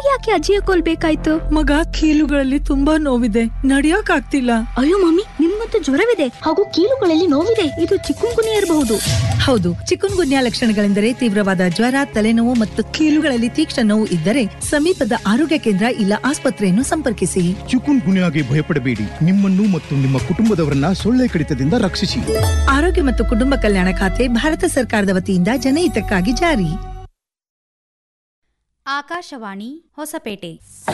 ಯಾಕೆ ಅಜ್ಜಿಯ ಕೊಲ್ಬೇಕಾಯ್ತು ಮಗ ಕೀಲುಗಳಲ್ಲಿ ತುಂಬಾ ನೋವಿದೆ ನಡಿಯಕ್ ಆಗ್ತಿಲ್ಲ ಅಯ್ಯೋ ಮಮ್ಮಿ ನಿಮ್ಮಂತೂ ಜ್ವರವಿದೆ ಹಾಗೂ ಕೀಲುಗಳಲ್ಲಿ ನೋವಿದೆ ಇದು ಚಿಕ್ಕುಂಗುನಿ ಇರಬಹುದು ಹೌದು ಚಿಕನ್ ಗುನ್ಯಾ ಲಕ್ಷಣಗಳೆಂದರೆ ತೀವ್ರವಾದ ಜ್ವರ ತಲೆನೋವು ಮತ್ತು ಕೀಲುಗಳಲ್ಲಿ ತೀಕ್ಷ್ಣ ನೋವು ಇದ್ದರೆ ಸಮೀಪದ ಆರೋಗ್ಯ ಕೇಂದ್ರ ಇಲ್ಲ ಆಸ್ಪತ್ರೆಯನ್ನು ಸಂಪರ್ಕಿಸಿ ಚಿಕುನ್ ಗುನ್ಯಾಗೆ ಭಯಪಡಬೇಡಿ ನಿಮ್ಮನ್ನು ಮತ್ತು ನಿಮ್ಮ ಕುಟುಂಬದವರನ್ನ ಸೊಳ್ಳೆ ಕಡಿತದಿಂದ ರಕ್ಷಿಸಿ ಆರೋಗ್ಯ ಮತ್ತು ಕುಟುಂಬ ಕಲ್ಯಾಣ ಖಾತೆ ಭಾರತ ಸರ್ಕಾರದ ವತಿಯಿಂದ ಜನಹಿತಕ್ಕಾಗಿ ಜಾರಿ ಆಕಾಶವಾಣಿ ಹೊಸಪೇಟೆ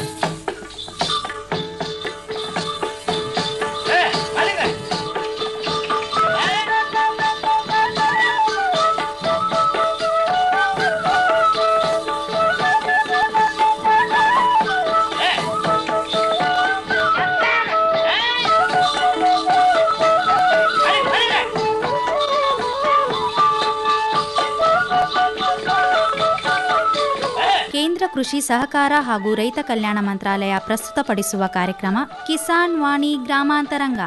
ಕೇಂದ್ರ ಕೃಷಿ ಸಹಕಾರ ಹಾಗೂ ರೈತ ಕಲ್ಯಾಣ ಮಂತ್ರಾಲಯ ಪ್ರಸ್ತುತಪಡಿಸುವ ಕಾರ್ಯಕ್ರಮ ಕಿಸಾನ್ ವಾಣಿ ಗ್ರಾಮಾಂತರಂಗ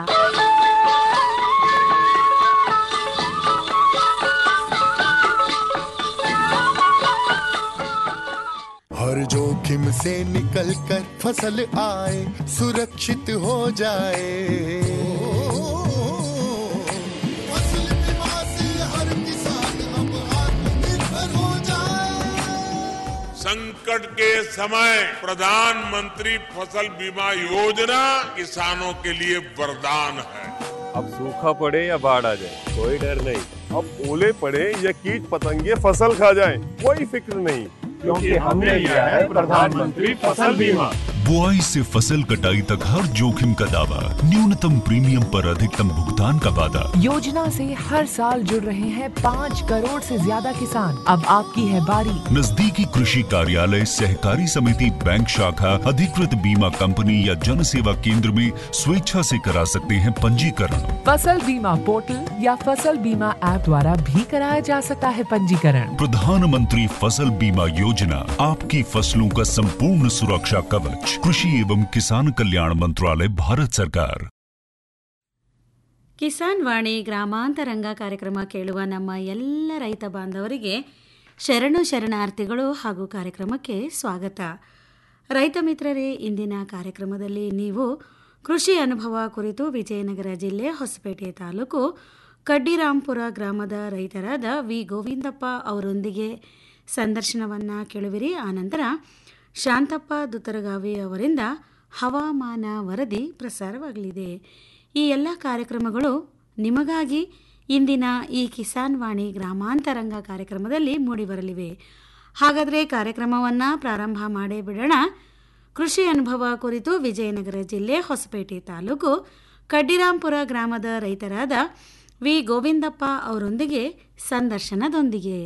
हर जोखिम से निकल कर फसल आए सुरक्षित हो जाए फसल बीमा से हर किसान अब आत्मनिर्भर हो जाए संकट के समय प्रधानमंत्री फसल बीमा योजना किसानों के लिए वरदान है अब सूखा पड़े या बाढ़ आ जाए कोई डर नहीं अब ओले पड़े या कीट पतंगे फसल खा जाए कोई फिक्र नहीं क्योंकि हमने लिया है प्रधानमंत्री फसल बीमा बुआई से फसल कटाई तक हर जोखिम का दावा न्यूनतम प्रीमियम पर अधिकतम भुगतान का वादा योजना से हर साल जुड़ रहे हैं पाँच करोड़ से ज्यादा किसान अब आपकी है बारी नजदीकी कृषि कार्यालय सहकारी समिति बैंक शाखा अधिकृत बीमा कंपनी या जन सेवा केंद्र में स्वेच्छा से करा सकते हैं पंजीकरण फसल बीमा पोर्टल या फसल बीमा ऐप द्वारा भी कराया जा सकता है पंजीकरण प्रधानमंत्री फसल बीमा योजना आपकी फसलों का संपूर्ण सुरक्षा कवच कृषि एवं किसान कल्याण मंत्रालय भारत सरकार ಕಿಸಾನ್ ವಾಣಿ ಗ್ರಾಮಾಂತರಂಗ ಕಾರ್ಯಕ್ರಮ ಕೇಳುವ ನಮ್ಮ ಎಲ್ಲ ರೈತ ಬಾಂಧವರಿಗೆ ಶರಣು ಶರಣಾರ್ಥಿಗಳು ಹಾಗೂ ಕಾರ್ಯಕ್ರಮಕ್ಕೆ ಸ್ವಾಗತ ರೈತ ಮಿತ್ರರೇ ಇಂದಿನ ಕಾರ್ಯಕ್ರಮದಲ್ಲಿ ನೀವು ಕೃಷಿ ಅನುಭವ ಕುರಿತು ವಿಜಯನಗರ ಜಿಲ್ಲೆ ಹೊಸಪೇಟೆ ತಾಲೂಕು ಕಡ್ಡಿರಾಂಪುರ ಗ್ರಾಮದ ರೈತರಾದ ವಿ ಗೋವಿಂದಪ್ಪ ಅವರೊಂದಿಗೆ ಸಂದರ್ಶನವನ್ನು ಕೇಳುವಿರಿ ಆನಂತರ ಶಾಂತಪ್ಪ ದುತ್ತರಗಾವಿ ಅವರಿಂದ ಹವಾಮಾನ ವರದಿ ಪ್ರಸಾರವಾಗಲಿದೆ ಈ ಎಲ್ಲ ಕಾರ್ಯಕ್ರಮಗಳು ನಿಮಗಾಗಿ ಇಂದಿನ ಈ ಕಿಸಾನ್ ವಾಣಿ ಗ್ರಾಮಾಂತರಂಗ ಕಾರ್ಯಕ್ರಮದಲ್ಲಿ ಮೂಡಿಬರಲಿವೆ ಹಾಗಾದರೆ ಕಾರ್ಯಕ್ರಮವನ್ನು ಪ್ರಾರಂಭ ಮಾಡೇ ಬಿಡೋಣ ಕೃಷಿ ಅನುಭವ ಕುರಿತು ವಿಜಯನಗರ ಜಿಲ್ಲೆ ಹೊಸಪೇಟೆ ತಾಲೂಕು ಕಡ್ಡಿರಾಂಪುರ ಗ್ರಾಮದ ರೈತರಾದ ವಿ ಗೋವಿಂದಪ್ಪ ಅವರೊಂದಿಗೆ ಸಂದರ್ಶನದೊಂದಿಗೆ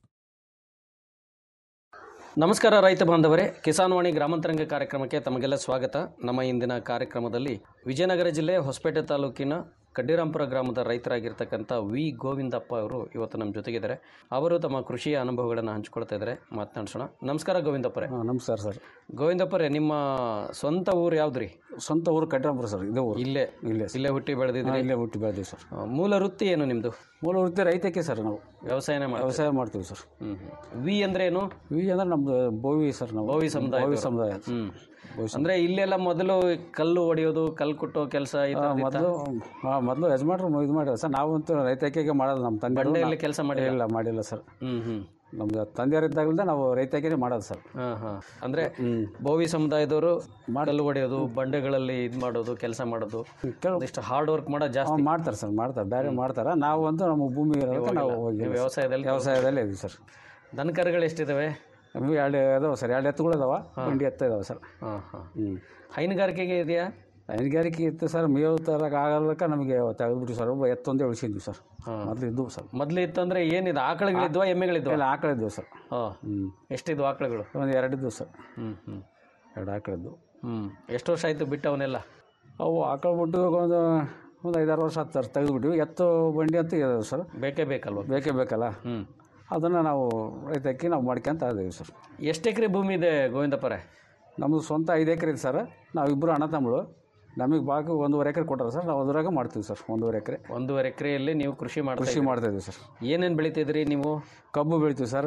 ನಮಸ್ಕಾರ ರೈತ ಬಾಂಧವರೇ ಕಿಸಾನ್ ವಾಣಿ ಗ್ರಾಮಾಂತರಂಗ ಕಾರ್ಯಕ್ರಮಕ್ಕೆ ತಮಗೆಲ್ಲ ಸ್ವಾಗತ ನಮ್ಮ ಇಂದಿನ ಕಾರ್ಯಕ್ರಮದಲ್ಲಿ ವಿಜಯನಗರ ಜಿಲ್ಲೆ ಹೊಸಪೇಟೆ ತಾಲೂಕಿನ ಕಡ್ಡಿರಾಂಪುರ ಗ್ರಾಮದ ರೈತರಾಗಿರ್ತಕ್ಕಂಥ ವಿ ಗೋವಿಂದಪ್ಪ ಅವರು ಇವತ್ತು ನಮ್ಮ ಜೊತೆಗಿದ್ದಾರೆ ಅವರು ತಮ್ಮ ಕೃಷಿಯ ಅನುಭವಗಳನ್ನು ಹಂಚ್ಕೊಳ್ತಾ ಇದ್ದಾರೆ ಮಾತನಾಡ್ಸೋಣ ನಮಸ್ಕಾರ ಗೋವಿಂದಪ್ಪರೇ ನಮಸ್ಕಾರ ಸರ್ ಗೋವಿಂದಪ್ಪರೇ ನಿಮ್ಮ ಸ್ವಂತ ಊರು ಯಾವ್ದ್ರಿ ಸ್ವಂತ ಊರು ಕಡ್ಡಿರಾಂಪುರ ಸರ್ ಇದೇ ಊರು ಇಲ್ಲೇ ಇಲ್ಲೇ ಇಲ್ಲೇ ಹುಟ್ಟಿ ಬೆಳೆದಿದ್ರಿ ಇಲ್ಲೇ ಹುಟ್ಟಿ ಬೆಳೆದೀವಿ ಸರ್ ಆ, ಮೂಲ ವೃತ್ತಿ ಏನು ನಿಮ್ಮದು ಮೂಲ ವೃತ್ತಿ ರೈತಕ್ಕೆ ಸರ್ ನಾವು ವ್ಯವಸಾಯನೇ ಮಾಡಿ ವ್ಯವಸಾಯ ಮಾಡ್ತೀವಿ ಸರ್ ಹ್ಞೂ ವಿ ಅಂದ್ರೆ ಏನು ವಿ ಅಂದ್ರೆ ನಮ್ದು ಬೋವಿ ಸರ್ ನಾವು ಬೋವಿ ಸಮುದಾಯ ಬೋವಿ ಸಮುದಾಯ ಹ್ಮ್ ಅಂದ್ರೆ ಇಲ್ಲೆಲ್ಲ ಮೊದಲು ಕಲ್ಲು ಹೊಡೆಯೋದು ಕಲ್ಲು ಕುಟ್ಟೋ ಕೆಲಸ ಮೊದಲು ಮೊದಲು ಯಜಮಾನ್ರು ಇದು ಮಾಡ್ಯಾರ ಸರ್ ನಾವಂತೂ ರೈತಕ್ಕೆ ಮಾಡೋದು ನಮ್ಮ ತಂದೆ ಬಂಡೆಯಲ್ಲಿ ಕೆಲ್ಸ ಮಾಡಿಲ್ಲ? ಇಲ್ಲ ಮಾಡಿಲ್ಲ ಸರ್ ಹ್ಮ್ ಹ್ಮ್ ನಮ್ದು ತಂದೆಯರಿದ್ದಾಗಲಿಂದ ನಾವು ರೈತಕ್ಕೆ ಮಾಡೋದು ಸರ್ ಹಾ ಹಾ ಅಂದ್ರೆ ಬೋವಿ ಸಮುದಾಯದವರು ಕಲ್ಲು ಹೊಡೆಯೋದು ಬಂಡೆಗಳಲ್ಲಿ ಇದು ಮಾಡೋದು ಕೆಲಸ ಮಾಡೋದು ಇಷ್ಟು ಹಾರ್ಡ್ ವರ್ಕ್ ಮಾಡೋದು ಜಾಸ್ತಿ ಮಾಡ್ತಾರೆ ಸರ್ ಮಾಡ್ತಾರೆ ಬೇರೆ ಮಾಡ್ತಾರೆ ನಾವು ಅಂತೂ ನಮ್ಮ ಭೂಮಿ ಇರೋದಕ್ಕೆ ನಾವು ಹೋಗಿಲ್ಲ ನೀವು ಸರ್. ವ್ಯವಸಾಯದಲ್ಲಿ ವ್ಯವಸಾಯದಲ್ಲಿ ಇದೀವಿ ಸರ್ ದನ ಕರುಗಳು ಎಷ್ಟಿದಾವೆ ನಮಗೆ ಎರಡು ಅದಾವೆ ಸರ್ ಎರಡು ಎತ್ತುಗಳು ಅದಾವ ಬಂಡಿ ಎತ್ತ ಇದಾವೆ ಸರ್ ಹಾಂ ಹಾಂ ಹ್ಞೂ ಹೈನುಗಾರಿಕೆಗೆ ಇದೆಯಾ ಹೈನುಗಾರಿಕೆ ಇತ್ತು ಸರ್ ಮೇವು ತರಕ್ಕೆ ಆಗಲ್ಲಕ ನಮಗೆ ತೆಗೆದ್ಬಿಟ್ಟು ಸರ್ ಒಬ್ಬ ಎತ್ತೊಂದೇ ಉಳಿಸಿದ್ವಿ ಸರ್ ಮೊದಲು ಇದ್ದವು ಸರ್ ಮೊದ್ಲು ಇತ್ತಂದ್ರೆ ಏನಿದೆ ಆಕಳುಗಳಿದ್ವಾ ಎಮ್ಮೆಗಳಿದ್ವಾ ಇಲ್ಲ ಆಕಳಿದ್ವು ಸರ್ ಹಾಂ ಹ್ಞೂ ಎಷ್ಟಿದ್ವು ಆಕಳುಗಳು ಒಂದು ಎರಡಿದ್ವು ಸರ್ ಹ್ಮ್ ಹ್ಮ್ ಎರಡು ಆಕಳಿದ್ವು ಹ್ಮ್ ಎಷ್ಟು ವರ್ಷ ಆಯ್ತು ಬಿಟ್ಟು ಅವನ್ನೆಲ್ಲ ಅವು ಆಕಳು ಬಿಟ್ಟು ಒಂದು ಒಂದು ಐದಾರು ವರ್ಷ ಆಯ್ತು ಸರ್ ತೆಗೆದುಬಿಟ್ಟಿವಿ ಎತ್ತು ಬಂಡಿ ಅಂತ ಇದಾವೆ ಸರ್ ಬೇಕೇ ಬೇಕಲ್ವ ಬೇಕೇ ಬೇಕಲ್ಲ ಹ್ಞೂ ಅದನ್ನು ನಾವು ರೈತಕ್ಕೆ ನಾವು ಮಾಡ್ಕೊಂತ ಇದ್ದೀವಿ ಸರ್ ಎಷ್ಟು ಎಕರೆ ಭೂಮಿ ಇದೆ ಗೋವಿಂದಪ್ಪರೇ ನಮ್ಮದು ಸ್ವಂತ ಐದು ಎಕರೆ ಇದೆ ಸರ್ ನಾವಿಬ್ಬರು ಅಣ್ಣ ತಮ್ಮಳು ನಮಗೆ ಬಾಕಿ ಒಂದೂವರೆ ಎಕರೆ ಕೊಟ್ಟಾರೆ ಸರ್ ನಾವು ಅದ್ರಾಗ ಮಾಡ್ತೀವಿ ಸರ್ ಒಂದೂವರೆ ಎಕರೆ ಒಂದೂವರೆ ಎಕರೆಯಲ್ಲಿ ನೀವು ಕೃಷಿ ಮಾಡ್ತಾ ಕೃಷಿ ಇದ್ದೀರಿ. ಮಾಡ್ತಾ ಇದ್ದೀವಿ ಸರ್ ಏನೇನು ಬೆಳಿತಿದ್ರಿ ನೀವು ಕಬ್ಬು ಬೆಳಿತೀವಿ ಸರ್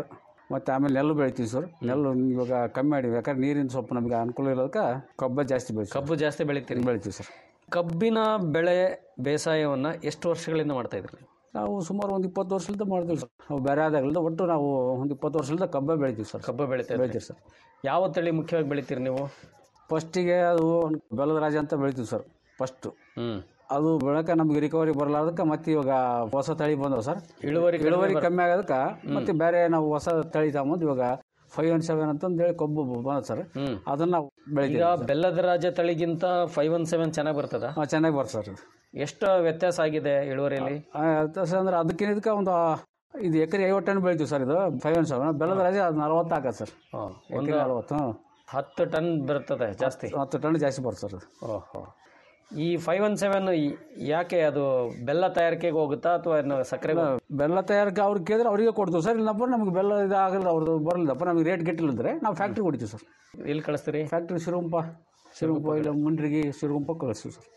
ಮತ್ತು ಆಮೇಲೆ ನೆಲ್ಲು ಬೆಳಿತೀವಿ ಸರ್ ನೆಲ್ಲು ಇವಾಗ ಕಮ್ಮಿ ಮಾಡಿ ಯಾಕಂದ್ರೆ ನೀರಿನ ಸ್ವಲ್ಪ ನಮಗೆ ಅನುಕೂಲ ಇರೋದಕ್ಕೆ ಕಬ್ಬ ಜಾಸ್ತಿ ಬೆಳಿತೀವಿ ಕಬ್ಬು ಜಾಸ್ತಿ ಬೆಳಿತೀರಿ ಬೆಳಿತೀವಿ ಸರ್ ಕಬ್ಬಿನ ಬೆಳೆ ಬೇಸಾಯವನ್ನು ಎಷ್ಟು ವರ್ಷಗಳಿಂದ ಮಾಡ್ತಾ ಇದ್ರಿ ನೀವು ನಾವು ಸುಮಾರು ಒಂದು ಇಪ್ಪತ್ತು ವರ್ಷದಿಂದ ಮಾಡ್ತೀವಿ ಸರ್ ನಾವು ಬೇರೆ ಆದಾಗಲಿಂದ ಒಟ್ಟು ನಾವು ಒಂದು ಇಪ್ಪತ್ತು ವರ್ಷದಿಂದ ಕಬ್ಬ ಬೆಳಿತೀವಿ ಸರ್ ಕಬ್ಬು ಬೆಳಿತಾ ಇದ್ರಿ. ಬೆಳಿತೀವಿ ಸರ್ ಯಾವ ತಳಿ ಮುಖ್ಯವಾಗಿ ಬೆಳಿತೀರಿ ನೀವು ಫಸ್ಟಿಗೆ ಅದು ಬೆಲ್ಲದ ರಾಜ ಅಂತ ಬೆಳಿತೀವಿ ಸರ್ ಫಸ್ಟು ಹ್ಞೂ ಅದು ಬೆಳಕ ನಮಗೆ ರಿಕವರಿ ಬರಲಾರ್ದಕ್ಕೆ ಮತ್ತೆ ಇವಾಗ ಹೊಸ ತಳಿ ಬಂದವು ಸರ್ ಇಳುವರಿ ಕಡಿಮೆ ಇಳುವರಿ ಬರ್- ಕಮ್ಮಿ ಆಗೋದಕ್ಕೆ ಮತ್ತೆ ಬೇರೆ ನಾವು ಹೊಸ ತಳಿ ತಗೊಂಬಂದು ಇವಾಗ ಫೈವ್ ಒನ್ ಸೆವೆನ್ ಅಂತಂದು ಹೇಳಿ ಕಬ್ಬು ಬಂದ ಸರ್ ಹ್ಮ್. ಅದನ್ನ ನಾವು ಈಗ ಬೆಳಿತೀವಿ ಬೆಲ್ಲದ ರಾಜ ತಳಿಗಿಂತ ಫೈವ್ ಒನ್ ಸೆವೆನ್ ಚೆನ್ನಾಗಿ ಬರ್ತದ ಹಾಂ ಚೆನ್ನಾಗಿ ಬರ್ತದೆ ಸರ್ ಇದು. ಎಷ್ಟು ವ್ಯತ್ಯಾಸ ಆಗಿದೆ ಇಳುವರಿಯಲ್ಲಿ ಆ, ವ್ಯತ್ಯಾಸ ಅಂದ್ರೆ ಅದಕ್ಕಿಂತ ಇದಕ್ಕೆ ಒಂದು ಇದು ಎಕರೆ ಐವತ್ತು ಟನ್ ಬೆಳಿತೀವಿ ಸರ್ ಇದು ಫೈವ್ ಒನ್ ಸೆವೆನ್ ಬೆಲ್ಲದ ರಾಜ ಅದು ನಲವತ್ತು ಹಾಕತ್ತೆ ಸರ್ ಒಂದು ಎಕರೆ ನಲವತ್ತು ಹ್ಞೂ ಹತ್ತು ಟನ್ ಬರ್ತದೆ ಜಾಸ್ತಿ ಹತ್ತು ಟನ್ ಜಾಸ್ತಿ ಬರ್ತದೆ ಸರ್ ಅದು ಓಹೋ ಈ ಫೈವ್ ಒನ್ ಸೆವೆನ್ ಯಾಕೆ ಅದು ಬೆಲ್ಲ ತಯಾರಿಕೆಗೆ ಹೋಗುತ್ತಾ ಅಥವಾ ಏನು ಸಕ್ಕರೆ ಬೆಲ್ಲ ತಯಾರಕ್ಕೆ ಅವ್ರಿಗೆ ಕೇಳಿದ್ರೆ ಅವರಿಗೆ ಕೊಡ್ತೀವಿ ಸರ್ ಇಲ್ಲಪ್ಪ ನಮಗೆ ಬೆಲ್ಲ ಇದು ಆಗಲ್ಲ ಅವ್ರದ್ದು ಬರಲಿಲ್ಲಪ್ಪ ನಮಗೆ ರೇಟ್ ಗಿಟ್ಟಿಲ್ಲ ಅಂದರೆ ನಾವು ಫ್ಯಾಕ್ಟ್ರಿ ಕೊಡ್ತೀವಿ ಸರ್ ಎಲ್ಲಿ ಕಳಿಸ್ತೀರಿ ಫ್ಯಾಕ್ಟ್ರಿ ಶಿರುಂಪ ಶಿರುಂಪ ಇಲ್ಲ ಮುಂಡ್ರಿಗೆ ಶಿರುಂಪ ಕಳಿಸ್ತೀವಿ ಸರ್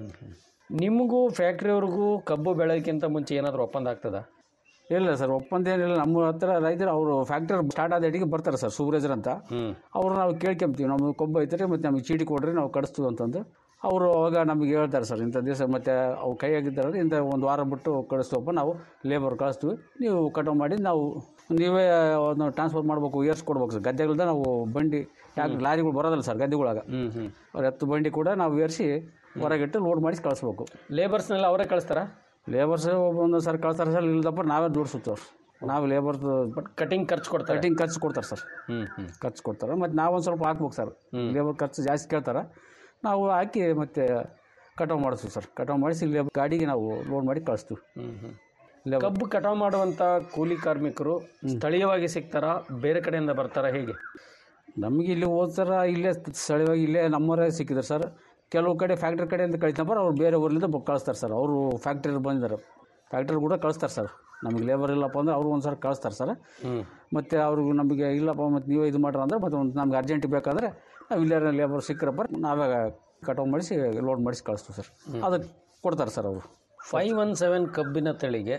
ನಿಮಗೂ ಫ್ಯಾಕ್ಟ್ರಿಯವ್ರಿಗೂ ಕಬ್ಬು ಬೆಳೆಯೋಕ್ಕಿಂತ ಮುಂಚೆ ಏನಾದರೂ ಒಪ್ಪಂದ ಆಗ್ತದ ಇಲ್ಲ ಸರ್ ಒಪ್ಪಂದ ಏನಿಲ್ಲ ನಮ್ಮ ಹತ್ರ ರೈತರು ಅವರು ಫ್ಯಾಕ್ಟ್ರಿ ಸ್ಟಾರ್ಟ್ ಆದ ಎಟಿಗೆ ಬರ್ತಾರೆ ಸರ್ ಸೂರಜರ್ ಅಂತ ಅವ್ರು ನಾವು ಕೇಳ್ಕೊಂತೀವಿ ನಮಗೆ ಕೊಬ್ಬು ಐತ್ರಿ ಮತ್ತು ನಮಗೆ ಚೀಟಿ ಕೊಡ್ರಿ ನಾವು ಕಳಿಸ್ತೀವಿ ಅಂತಂದು ಅವರು ಅವಾಗ ನಮಗೆ ಹೇಳ್ತಾರೆ ಸರ್ ಇಂಥ ದಿವಸ ಮತ್ತು ಅವು ಕೈಯಾಗಿದ್ದಾರೆ ಇಂಥ ಒಂದು ವಾರ ಬಿಟ್ಟು ಕಳಿಸ್ತೀವಪ್ಪ ನಾವು ಲೇಬರ್ ಕಳಿಸ್ತೀವಿ ನೀವು ಕಟಾವು ಮಾಡಿ ನಾವು ನೀವೇ ಒಂದು ಟ್ರಾನ್ಸ್ಫರ್ ಮಾಡಬೇಕು ಏರ್ಸ್ ಕೊಡ್ಬೇಕು ಸರ್ ಗದ್ದೆಗಳ್ದ ನಾವು ಬಂಡಿ ಯಾಕೆ ಲಾರಿಗಳು ಬರೋದಿಲ್ಲ ಸರ್ ಗದ್ದೆಗಳಾಗ ಅವ್ರ ಹತ್ತು ಬಂಡಿ ಕೂಡ ನಾವು ಏರಿಸಿ ಹೊರಗಿಟ್ಟು ಲೋಡ್ ಮಾಡಿಸಿ ಕಳಿಸ್ಬೇಕು ಲೇಬರ್ಸ್ನೆಲ್ಲ ಅವರೇ ಕಳಿಸ್ತಾರಾ ಲೇಬರ್ಸ್ ಒಂದೊಂದು ಸರ್ ಕಳ್ತಾರೆ ಸರ್ ಇಲ್ಲದಪ್ಪ ನಾವೇ ದುಡ್ಸುತ್ತೇವೆ ನಾವು ಲೇಬರ್ ಬಟ್ ಕಟಿಂಗ್ ಖರ್ಚು ಕೊಡ್ತಾರೆ ಕಟಿಂಗ್ ಖರ್ಚು ಕೊಡ್ತಾರೆ ಸರ್ ಹ್ಞೂ ಹ್ಞೂ ಖರ್ಚು ಕೊಡ್ತಾರೆ ಮತ್ತು ನಾವು ಒಂದು ಸ್ವಲ್ಪ ಹಾಕ್ಬೇಕು ಸರ್ ಲೇಬರ್ ಖರ್ಚು ಜಾಸ್ತಿ ಕೇಳ್ತಾರೆ ನಾವು ಹಾಕಿ ಮತ್ತೆ ಕಟಾವು ಮಾಡಿಸ್ತೀವಿ ಸರ್ ಕಟಾವು ಮಾಡಿಸಿ ಲೇಬರ್ ಗಾಡಿಗೆ ನಾವು ಲೋಡ್ ಮಾಡಿ ಕಳಿಸ್ತೀವಿ ಹ್ಞೂ ಕಬ್ಬು ಕಟಾವು ಮಾಡುವಂಥ ಕೂಲಿ ಕಾರ್ಮಿಕರು ಸ್ಥಳೀಯವಾಗಿ ಸಿಗ್ತಾರಾ ಬೇರೆ ಕಡೆಯಿಂದ ಬರ್ತಾರಾ ಹೇಗೆ ನಮಗೆ ಇಲ್ಲಿ ಓದ್ತಾರ ಇಲ್ಲೇ ಸ್ಥಳೀಯವಾಗಿ ಇಲ್ಲೇ ನಮ್ಮವರೇ ಸಿಕ್ಕಿದ್ದಾರೆ ಸರ್ ಕೆಲವು ಕಡೆ ಫ್ಯಾಕ್ಟ್ರಿ ಕಡೆಯಿಂದ ಕಳಿತಪ್ಪ ಅವ್ರು ಬೇರೆ ಊರಿಂದ ಬ- ಕಳಿಸ್ತಾರೆ ಸರ್ ಅವರು ಫ್ಯಾಕ್ಟ್ರಿ ಬಂದಿದ್ದಾರೆ ಫ್ಯಾಕ್ಟ್ರಿ ಕೂಡ ಕಳಿಸ್ತಾರೆ ಸರ್ ನಮಗೆ ಲೇಬರ್ ಇಲ್ಲಪ್ಪ ಅಂದ್ರೆ ಅವ್ರು ಒಂದು ಸರ್ ಕಳಿಸ್ತಾರೆ ಸರ್ ಮತ್ತು ಅವ್ರಿಗೆ ನಮಗೆ ಇಲ್ಲಪ್ಪ ಮತ್ತು ನೀವೇ ಇದು ಮಾಡ್ರಿ ಅಂದ್ರೆ ಮತ್ತು ಒಂದು ನಮ್ಗೆ ಅರ್ಜೆಂಟ್ ಬೇಕಾದ್ರೆ ನಾವು ಇಲ್ಲೇ ಲೇಬರ್ ಸಿಕ್ಕರಪ್ಪ ನಾವೇ ಕಟಾವು ಮಾಡಿಸಿ ಲೋಡ್ ಮಾಡಿಸಿ ಕಳಿಸ್ತೀವಿ ಸರ್ ಅದಕ್ಕೆ ಕೊಡ್ತಾರೆ ಸರ್ ಅವರು ಫೈವ್ ಒನ್ ಸೆವೆನ್ ಕಬ್ಬಿನ ತಳಿಗೆ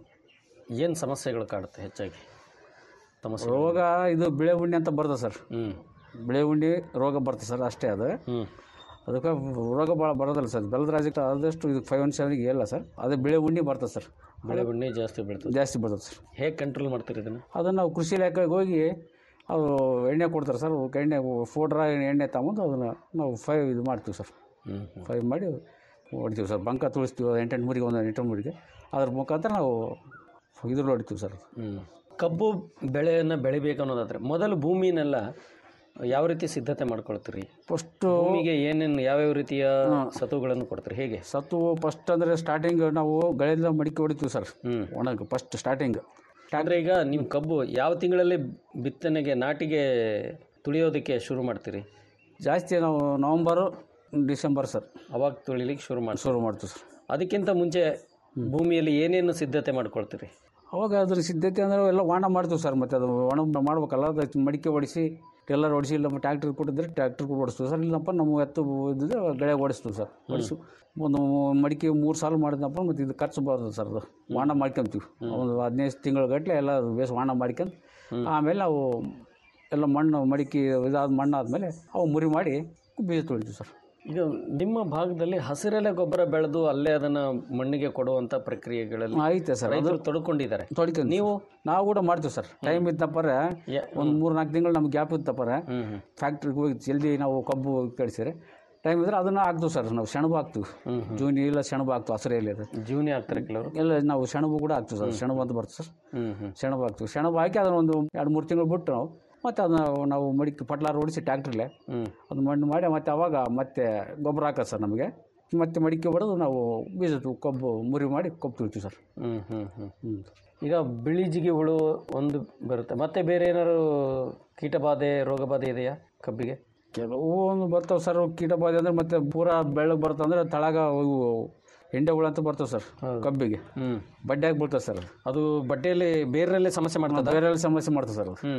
ಏನು ಸಮಸ್ಯೆಗಳು ಕಾಡುತ್ತೆ ಹೆಚ್ಚಾಗಿ ಸಮಸ್ಯೆ ರೋಗ ಇದು ಬಿಳೆ ಉಂಡೆ ಅಂತ ಬರ್ತದೆ ಸರ್ ಹ್ಞೂ ಬಿಳೆ ಉಂಡೆ ರೋಗ ಬರ್ತದೆ ಸರ್ ಅಷ್ಟೇ ಅದು ಹ್ಞೂ ಅದಕ್ಕೆ ರೋಗ ಭಾಳ ಬರೋದಿಲ್ಲ ಸರ್ ಬೆಲ್ಲದ ರಾಜಕ್ಕೆ ಆದಷ್ಟು ಇದು ಫೈವ್ ಒನ್ ಸೆವೆನ್ಗೆ ಇಲ್ಲ ಸರ್ ಅದೇ ಬಿಳೆ ಉಂಡೆ ಬರ್ತದೆ ಸರ್ ಬೆಳೆ ಉಣ್ಣೆ ಜಾಸ್ತಿ ಬೀಳ್ತದೆ ಜಾಸ್ತಿ ಬರ್ತದೆ ಸರ್ ಹೇಗೆ ಕಂಟ್ರೋಲ್ ಮಾಡ್ತೀರಿ ಇದನ್ನು ಅದನ್ನು ನಾವು ಕೃಷಿ ಇಲಾಖೆಗೆ ಹೋಗಿ ಅವರು ಎಣ್ಣೆ ಕೊಡ್ತಾರೆ ಸರ್ ಅವಕ್ಕೆ ಎಣ್ಣೆ ಫೋಡ್ರ ಎಣ್ಣೆ ತಗೊಂಡು ಅದನ್ನು ನಾವು ಫೈವ್ ಇದು ಮಾಡ್ತೀವಿ ಸರ್ ಹ್ಞೂ ಫೈವ್ ಮಾಡಿ ಹೊಡಿತೀವಿ ಸರ್ ಬಂಕ ತುಳಿಸ್ತೀವಿ ಎಂಟೆಂಟು ಮುರಿಗೆ ಒಂದು ಎಂಟು ಮುರಿಗೆ ಅದ್ರ ಮುಖಾಂತರ ನಾವು ಇದ್ರಲ್ಲಿ ಹೊಡಿತೀವಿ ಸರ್ ಹ್ಞೂ ಕಬ್ಬು ಬೆಳೆಯನ್ನು ಬೆಳಿಬೇಕು ಅನ್ನೋದಾದ್ರೆ ಮೊದಲು ಭೂಮಿನೆಲ್ಲ ಯಾವ ರೀತಿ ಸಿದ್ಧತೆ ಮಾಡ್ಕೊಳ್ತೀರಿ ಫಸ್ಟು ಭೂಮಿಗೆ ಏನೇನು ಯಾವ್ಯಾವ ರೀತಿಯ ಸತುಗಳನ್ನು ಕೊಡ್ತೀರಿ ಹೇಗೆ ಸತ್ತು ಫಸ್ಟ್ ಅಂದರೆ ಸ್ಟಾರ್ಟಿಂಗ್ ನಾವು ಗಳೆಲ್ಲ ಮಡಿಕೆ ಹೊಡಿತೀವಿ ಸರ್ ಒಣಗ ಫಸ್ಟ್ ಸ್ಟಾರ್ಟಿಂಗ್ ಅಂದರೆ ಈಗ ನಿಮ್ಮ ಕಬ್ಬು ಯಾವ ತಿಂಗಳಲ್ಲಿ ಬಿತ್ತನೆಗೆ ನಾಟಿಗೆ ತುಳಿಯೋದಕ್ಕೆ ಶುರು ಮಾಡ್ತೀರಿ ಜಾಸ್ತಿ ನಾವು ನವಂಬರು ಡಿಸೆಂಬರ್ ಸರ್ ಅವಾಗ ತುಳಿಲಿಕ್ಕೆ ಶುರು ಮಾಡಿ ಶುರು ಮಾಡ್ತೀವಿ ಸರ್ ಅದಕ್ಕಿಂತ ಮುಂಚೆ ಭೂಮಿಯಲ್ಲಿ ಏನೇನು ಸಿದ್ಧತೆ ಮಾಡ್ಕೊಳ್ತೀರಿ ಅವಾಗ ಅದ್ರ ಸಿದ್ಧತೆ ಅಂದರೆ ಎಲ್ಲ ವಾಣ ಮಾಡ್ತೀವಿ ಸರ್ ಮತ್ತು ಅದು ಒಣ ಮಾಡ್ಬೇಕಲ್ಲ ಅದಕ್ಕೆ ಮಡಿಕೆ ಹೊಡಿಸಿ ಟೆಲ್ಲರ್ ಹೊಡಿಸಿ ಇಲ್ಲ ಟ್ಯಾಕ್ಟ್ರ್ ಕೊಟ್ಟಿದ್ರೆ ಟ್ಯಾಕ್ಟ್ರ್ ಓಡಿಸ್ತೀವಿ ಸರ್ ಇಲ್ಲಪ್ಪ ನಮ್ಮ ಎತ್ತು ಇದ್ದಿದ್ರೆ ಗಳೆ ಓಡಿಸ್ತೀವಿ ಸರ್ ಓಡಿಸಿ ಒಂದು ಮಡಿಕೆ ಮೂರು ಸಾಲ ಮಾಡಿದಪ್ಪ ಮತ್ತು ಇದು ಖರ್ಚು ಬರ್ತದೆ ಸರ್ ಅದು ವಾಣ ಮಾಡ್ಕೊಂತೀವಿ ಒಂದು ಹದಿನೈದು ತಿಂಗಳ ಗಟ್ಟಲೆ ಎಲ್ಲ ಬೇಸ್ ವಾಣ ಮಾಡ್ಕೊಂಡು ಆಮೇಲೆ ನಾವು ಎಲ್ಲ ಮಣ್ಣು ಮಡಿಕೆ ಇದಾದ ಮಣ್ಣು ಆದಮೇಲೆ ಅವು ಮುರಿ ಮಾಡಿ ಬೀಜ ತುಳಿತೀವಿ ಸರ್ ಈಗ ನಿಮ್ಮ ಭಾಗದಲ್ಲಿ ಹಸಿರೆಲೆ ಗೊಬ್ಬರ ಬೆಳೆದು ಅಲ್ಲೇ ಅದನ್ನು ಮಣ್ಣಿಗೆ ಕೊಡುವಂಥ ಪ್ರಕ್ರಿಯೆಗಳಲ್ಲಿ ಐತೆ ಸರ್ ಅದು ರೈತರು ತೊಡ್ಕೊಂಡಿದ್ದಾರೆ ತೊಡ್ಕೊಂಡು ನೀವು ನಾವು ಕೂಡ ಮಾಡ್ತೀವಿ ಸರ್ ಟೈಮ್ ಇದ್ದಪ್ಪರೆ ಒಂದು ಮೂರು ನಾಲ್ಕು ತಿಂಗಳು ನಮ್ಗೆ ಗ್ಯಾಪ್ ಇತ್ತಪ್ಪರೆ ಫ್ಯಾಕ್ಟ್ರಿಗೆ ಹೋಗಿ ಜಲ್ದಿ ನಾವು ಕಬ್ಬು ಕಳಿಸಿದ್ರೆ ಟೈಮ್ ಇದ್ರೆ ಅದನ್ನು ಹಾಕ್ತೀವಿ ಸರ್ ನಾವು ಸೆಣಬು ಹಾಕ್ತೀವಿ ಜೂನಿ ಇಲ್ಲ ಸೆಣಬು ಹಾಕ್ತೀವಿ ಹಸಿರೆಲೆ ಅದು ಜೂನಿ ಹಾಕ್ತಾರೆ ಕೆಲವರು ಎಲ್ಲ ನಾವು ಸೆಣಬು ಕೂಡ ಹಾಕ್ತೀವಿ ಸರ್ ಸೆಣಬು ಅಂತ ಬರ್ತದೆ ಸರ್ ಹ್ಞೂ ಹ್ಞೂ ಸೆಣಬು ಹಾಕ್ತೀವಿ ಸೆಣಬು ಹಾಕಿ ಅದನ್ನ ಒಂದು ಎರಡು ಮೂರು ತಿಂಗಳು ಬಿಟ್ಟು ನಾವು ಮತ್ತು ಅದನ್ನ ನಾವು ಮಡಿಕೆ ಪಟ್ಲಾರ ಓಡಿಸಿ ಟ್ಯಾಕ್ಟ್ರಲ್ಲೇ ಅದು ಮಣ್ಣು ಮಾಡಿ ಮತ್ತು ಅವಾಗ ಮತ್ತೆ ಗೊಬ್ಬರ ಹಾಕೋದು ಸರ್ ನಮಗೆ ಮತ್ತೆ ಮಡಿಕೆ ಹೊಡೆದು ನಾವು ಬೀಜ ತು- ಕಬ್ಬು ಮುರಿ ಮಾಡಿ ಕಬ್ಬು ತುಳಿತೀವಿ ಸರ್ ಹ್ಞೂ ಹ್ಞೂ ಹ್ಞೂ ಈಗ ಬಿಳಿಜಿಗಿ ಹುಳು ಒಂದು ಬರುತ್ತೆ ಮತ್ತೆ ಬೇರೆ ಏನಾದ್ರು ಕೀಟಬಾಧೆ ರೋಗಬಾಧೆ ಇದೆಯಾ ಕಬ್ಬಿಗೆ ಕೆಲವು ಒಂದು ಬರ್ತಾವೆ ಸರ್ ಕೀಟಬಾಧೆ ಅಂದರೆ ಮತ್ತೆ ಪೂರಾ ಬೆಳ್ಳಗೆ ಬರ್ತಂದ್ರೆ ತಳಗ ಇವು ಎಂಡೆ ಹುಳ ಅಂತ ಬರ್ತವೆ ಸರ್ ಕಬ್ಬಿಗೆ ಹ್ಞೂ ಬಡ್ಡೆಯಾಗಿ ಬೀಳ್ತದೆ ಸರ್ ಅದು ಅದು ಬಟ್ಟೆಯಲ್ಲಿ ಬೇರೆಲ್ಲೇ ಸಮಸ್ಯೆ ಮಾಡ್ತದೆ ಬೇರೆ ಸಮಸ್ಯೆ ಮಾಡ್ತದೆ ಸರ್ ಅದು ಹ್ಞೂ ಹ್ಞೂ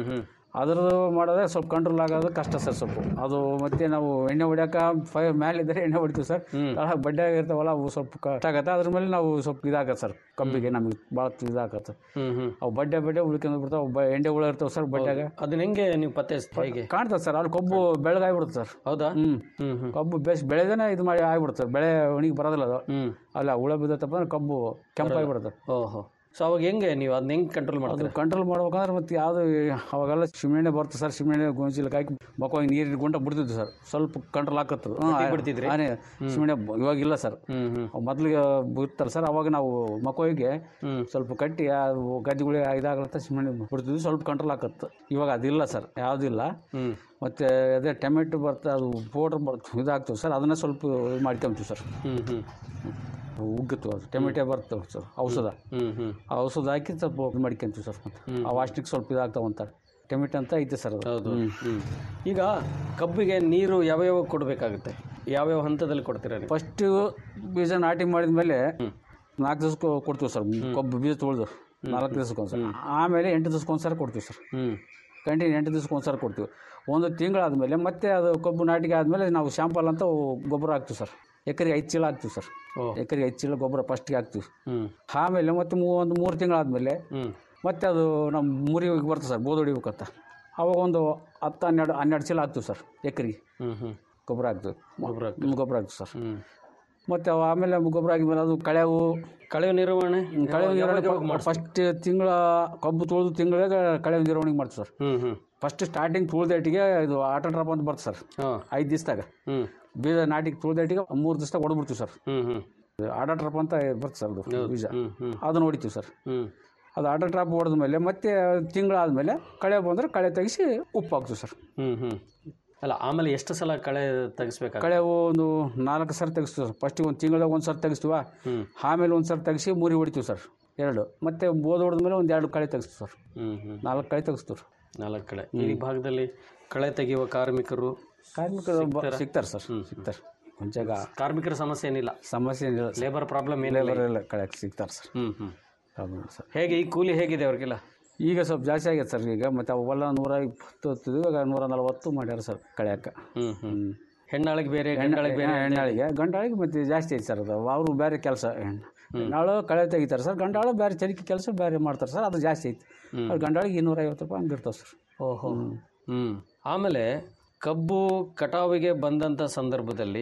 ಅದ್ರದ್ದು ಮಾಡೋದೇ ಸ್ವಲ್ಪ ಕಂಟ್ರೋಲ್ ಆಗೋದು ಕಷ್ಟ ಸರ್ ಸ್ವಲ್ಪ ಅದು ಮತ್ತೆ ನಾವು ಎಣ್ಣೆ ಹೊಡ್ಯಾಕ ಫೈ ಮೇಲಿದ್ದರೆ ಎಣ್ಣೆ ಹೊಡಿತೀವಿ ಸರ್ ಕೆಳಗೆ ಬಡ್ಡೆ ಇರ್ತಾವಲ್ಲ ಅವು ಸ್ವಲ್ಪ ಕಷ್ಟ ಆಗತ್ತೆ ಅದ್ರ ಮೇಲೆ ನಾವು ಸ್ವಲ್ಪ ಇದಾಗತ್ತೆ ಸರ್ ಕಬ್ಬಿಗೆ ನಮಗೆ ಭಾಳ ಇದಾಗತ್ತೆ ಹ್ಮ್ ಹ್ಮ್ ಅವು ಬಡ್ಡೆ ಬಡ್ಡೆ ಉಳ್ಕೊಂಡು ಬಿಡ್ತಾವೆ ಬ ಎಣ್ಣೆ ಹುಳ ಇರ್ತಾವೆ ಸರ್ ಬಡ್ಡೆಗೆ ಅದನ್ನ ಹೆಂಗೆ ನೀವು ಪತ್ತೆ ಹೇಗೆ ಕಾಣ್ತದೆ ಸರ್ ಅಲ್ಲಿ ಕೊಬ್ಬು ಬೆಳಗಾಗ್ಬಿಡುತ್ತೆ ಸರ್ ಹೌದಾ ಹ್ಮ್ ಹ್ಮ್ ಹ್ಮ್ ಕಬ್ಬು ಬೇಸ್ ಬೆಳೆದೇನೆ ಇದು ಮಾಡಿ ಆಗ್ಬಿಡುತ್ತೆ ಸರ್ ಬೆಳೆ ಒಣಗಿ ಬರೋದಿಲ್ಲ ಅದು ಹ್ಮ್ ಅಲ್ಲ ಹುಳ ಬಿದ್ದತ್ತಪ್ಪ ಅಂದ್ರೆ ಕಬ್ಬು ಕೆಂಪಾಗಿಬಿಡುತ್ತೆ ಓಹೋ ಸೊ ಅವಾಗ ಹೆಂಗೆ ನೀವು ಅದನ್ನ ಹೆಂಗೆ ಕಂಟ್ರೋಲ್ ಅದು ಮಾಡ್ತೀರಾ ಕಂಟ್ರೋಲ್ ಮಾಡ್ಬೇಕಂದ್ರೆ ಮತ್ತೆ ಯಾವುದು ಅವಾಗೆಲ್ಲ ಸಿಮೆಣ್ಣೆ ಬರುತ್ತೆ ಸರ್ ಸಿಮೆಣ್ಣೆ ಗೊಂಚಿಲಕ್ಕೆ ಹಾಕಿ ಮಕ್ಕಳಿಗೆ ನೀರಿನ ಗುಂಟ ಬಿಡ್ತಿದ್ವಿ ಸರ್ ಸ್ವಲ್ಪ ಕಂಟ್ರೋಲ್ ಆಕತ್ತದು ಗಟ್ಟಿಗ್ ಬಿಡ್ತಿದ್ರಿ? ಸಿಮೆಣ್ಣೆ ಇವಾಗಿಲ್ಲ ಸರ್ ಹ್ಮ್ ಹ್ಮ್ ಅವ್ ಮೊದ್ಲಿಗೆ ಬಿಡ್ತಾರೆ ಸರ್ ಅವಾಗ ನಾವು ಮಕ್ಕಳಿಗೆ ಹ್ಮ್ ಸ್ವಲ್ಪ ಕಟ್ಟಿ ಅದು ಗದ್ದೆಗಳು ಇದಾಗಲತ್ತ ಸಿಮೆಣ್ಣೆ ಬಿಡ್ತಿದ್ವಿ ಸ್ವಲ್ಪ ಕಂಟ್ರೋಲ್ ಆಕತ್ತು ಇವಾಗ ಅದಿಲ್ಲ ಸರ್ ಯಾವುದಿಲ್ಲ ಹ್ಮ್ ಮತ್ತು ಅದೇ ಟೊಮೆಟೊ ಬರ್ತದೆ ಅದು ಪೌಡ್ರ್ ಬರ್ತ ಇದಾಗ್ತದೆ ಸರ್ ಅದನ್ನೇ ಸ್ವಲ್ಪ ಇದು ಮಾಡ್ಕೊಂತೀವಿ ಸರ್ ಹ್ಮ್ ಹ್ಮ್ ಉಗ್ಗಿತ್ತು ಅದು ಟೊಮೆಟೊ ಬರ್ತವೆ ಸರ್ ಔಷಧ ಹ್ಮ್ ಹ್ಮ್ ಆ ಔಷಧ ಹಾಕಿ ಸ್ವಲ್ಪ ಇದು ಮಾಡ್ಕೊಂತೀವಿ ಸರ್ ಮತ್ತೆ ಆ ವಾಸನೆಗೆ ಸ್ವಲ್ಪ ಇದಾಗ್ತಾವೆ ಅಂತಾರೆ ಟೊಮೆಟೊ ಅಂತ ಐತೆ ಸರ್ ಅದು ಹೌದು ಹ್ಮ್ ಈಗ ಕಬ್ಬಿಗೆ ನೀರು ಯಾವ್ಯಾವ ಕೊಡಬೇಕಾಗುತ್ತೆ ಯಾವ್ಯಾವ ಹಂತದಲ್ಲಿ ಕೊಡ್ತೀರಾ ನೀವು ಫಸ್ಟು ಬೀಜ ನಾಟಿ ಮಾಡಿದ ಮೇಲೆ ನಾಲ್ಕು ದಿವಸ ಕೊಡ್ತೀವಿ ಸರ್ ಕಬ್ಬು ಬೀಜ ತೊಳೆದು ನಾಲ್ಕು ದಿವಸಕ್ಕೊಂದ್ಸಲ ಆಮೇಲೆ ಎಂಟು ದಿವಸಕ್ಕೊಂದ್ಸಲ ಕೊಡ್ತೀವಿ ಸರ್ ಹ್ಮ್ ಕಂಟಿನ್ಯೂ ಎಂಟು ದಿವಸಕ್ಕೊಂದ್ಸಲ ಕೊಡ್ತೀವಿ ಒಂದು ತಿಂಗಳಾದಮೇಲೆ ಮತ್ತೆ ಅದು ಕಬ್ಬು ನಾಟಿಗೆ ಆದಮೇಲೆ ನಾವು ಶಾಂಪಲ್ ಅಂತ ಗೊಬ್ಬರ ಹಾಕ್ತೀವಿ ಸರ್ ಎಕರೆಗೆ ಐದು ಚೀಲ ಹಾಕ್ತೀವಿ ಸರ್ ಓ. ಎಕರೆಗೆ ಐದು ಚೀಲ ಗೊಬ್ಬರ ಫಸ್ಟಿಗೆ ಹಾಕ್ತೀವಿ ಹ್ಮ್ ಆಮೇಲೆ ಮತ್ತೆ ಮೂ ಒಂದು ಮೂರು ತಿಂಗಳಾದಮೇಲೆ ಹ್ಮ್ ಮತ್ತೆ ಅದು ನಮ್ಮ ಮುರಿ ಬರ್ತದೆ ಸರ್ ಬೋದ್ ಹೊಡಿಬೇಕಂತ ಅವಾಗ ಒಂದು ಹತ್ತು ಹನ್ನೆರಡು ಹನ್ನೆರಡು ಚೀಲ ಹಾಕ್ತೀವಿ ಸರ್ ಎಕರೆಗೆ ಹ್ಮ್ ಹ್ಮ್ ಗೊಬ್ಬರ ಹಾಕ್ತೀವಿ ಗೊಬ್ಬರ ಹ್ಮ್, ಗೊಬ್ಬರ ಹಾಕ್ತೀವಿ ಸರ್ ಹ್ಮ್ ಮತ್ತು ಅವು ಆಮೇಲೆ ಗೊಬ್ಬರ ಹಾಕಿದ್ಮೇಲೆ ಅದು ಕಳೆವು ಕಳೆವು ನಿರ್ವಹಣೆ ಕಳೆ ಯಾವಾಗ- ಯಾವಾಗ ನಿರ್ವಹಣೆ ಮಾಡ್ಸ್ತೀರಿ? ಫಸ್ಟ್ ತಿಂಗಳ ಕಬ್ಬು ತೊಳೆದು ತಿಂಗಳಿಗೆ ಕಳೆ ನಿರ್ವಹಣೆ ಮಾಡ್ತೀವಿ sir hmm hmm first starting ತುಳ್ದೇಟಿಗೆ ಇದು ಆಟೋ ಡ್ರಾಪ್ ಅಂತ ಬರ್ತದೆ ಸರ್ ಹಾಂ ಐದು ದಿವಸದಾಗ ಹ್ಮ್ ಬೀಜ ನಾಟಿಗೆ ತುಳ್ದೇಟಿಗೆ ಮೂರು ದಿವಸದಾಗ ಹೊಡೆದ್ಬಿಡ್ತೀವಿ sir hmm hmm auto drop ಅಂತ ಬರ್ತದೆ ಸರ್ ಅದು ಬೀಜ ಹ್ಮ್ ಹ್ಮ್ ಅದನ್ನ ಹೊಡಿತೀವಿ ಸರ್ ಹ್ಮ್ ಅದು ಆಟೋ ಡ್ರಾಪ್ ಹೊಡೆದ ಮೇಲೆ ಮತ್ತೆ ತಿಂಗಳಾದಮೇಲೆ ಕಳೆ ಬಂದರೆ ಕಳೆ ತೆಗಿಸಿ ಉಪ್ಪು ಹಾಕ್ತೀವಿ ಸರ್ ಹ್ಮ್ ಹ್ಮ್ ಅಲ್ಲ ಆಮೇಲೆ ಎಷ್ಟು ಸಲ ಕಳೆ ತೆಗಿಸ್ಬೇಕಾಗ ಕಳೆ ಒಂದು ನಾಲ್ಕು ಸರ್ ತೆಗಿಸ್ತೀವಿ ಸರ್ ಫಸ್ಟಿಗೆ ಒಂದು ತಿಂಗಳದಾಗ ಒಂದು ಸರ್ ತೆಗಿಸ್ತೀವ ಹ್ಮ್ ಆಮೇಲೆ ಒಂದು ಸರ್ ತೆಗಿಸಿ ಮುರಿ ಹೊಡಿತೀವಿ ಸರ್ ಎರಡು ಮತ್ತೆ ಬೋದ್ ಹೊಡೆದ ಮೇಲೆ ಒಂದು ಎರಡು ಕಳೆ ತೆಗಿಸ್ತೀವಿ ಸರ್ ಹ್ಮ್ ಹ್ಮ್ ನಾಲ್ಕು ಕಳೆ ತೆಗಿಸ್ತೀವಿ ನಾಲ್ಕು ಕಳೆ ಈ ಭಾಗದಲ್ಲಿ ಕಳೆ ತೆಗೆಯುವ ಕಾರ್ಮಿಕರು ಕಾರ್ಮಿಕರು ಬ- ಸಿಗ್ತಾರೆ ಸರ್ ಸಿಗ್ತಾರೆ ಕೊಂಚಾಗ ಕಾರ್ಮಿಕರ ಸಮಸ್ಯೆ ಏನಿಲ್ಲ ಸಮಸ್ಯೆ ಏನಿಲ್ಲ ಸರ್ ಲೇಬರ್ ಪ್ರಾಬ್ಲಮ್ ಏನಿಲ್ಲ ಲೇಬರ್ ಎಲ್ಲ ಕಳೆ ಸಿಗ್ತಾರೆ sir hmm hmm problem sir ಹೇಗೆ ಈ ಕೂಲಿ ಹೇಗಿದೆ ಅವ್ರಿಗೆಲ್ಲ ಈಗ ಸ್ವಲ್ಪ ಜಾಸ್ತಿ ಆಗೈತೆ ಸರ್ ಈಗ ಮತ್ತು ಅವೆಲ್ಲ ನೂರ ಇಪ್ಪತ್ತು ಹೊತ್ತಿದ್ವು ಇವಾಗ ನೂರ ನಲ್ವತ್ತು ಮಾಡ್ಯಾರ ಸರ್ ಕಳೆಯಕ್ಕೆ ಹ್ಮ್ ಹ್ಮ್ ಹೆಣ್ಣಾಳಿಗೆ ಬೇರೆ ಗಂಡಾಳಿಗೆ ಬೇರೆ ಹೆಣ್ಣಾಳಿಗೆ ಗಂಡಾಳಿಗೆ ಮತ್ತು ಜಾಸ್ತಿ ಐತೆ ಸರ್ ಅದು ಅವರು ಬೇರೆ ಕೆಲಸ ಹೆಣ್ಣಾಳು ಕಳೆ ತೆಗಿತಾರೆ ಸರ್ ಗಂಡಾಳು ಬೇರೆ ಚಲಿಕೆ ಕೆಲಸ ಬೇರೆ ಮಾಡ್ತಾರೆ ಸರ್ ಅದು ಜಾಸ್ತಿ ಐತೆ ಅವ್ರು ಗಂಡಾಳಿಗೆ ಇನ್ನೂರೈವತ್ತು ರೂಪಾಯಿ ಹಂಗೆ ಇರ್ತಾವೆ ಸರ್ ಓಹೋ ಹ್ಮ್ ಆಮೇಲೆ ಕಬ್ಬು ಕಟಾವಿಗೆ ಬಂದಂಥ ಸಂದರ್ಭದಲ್ಲಿ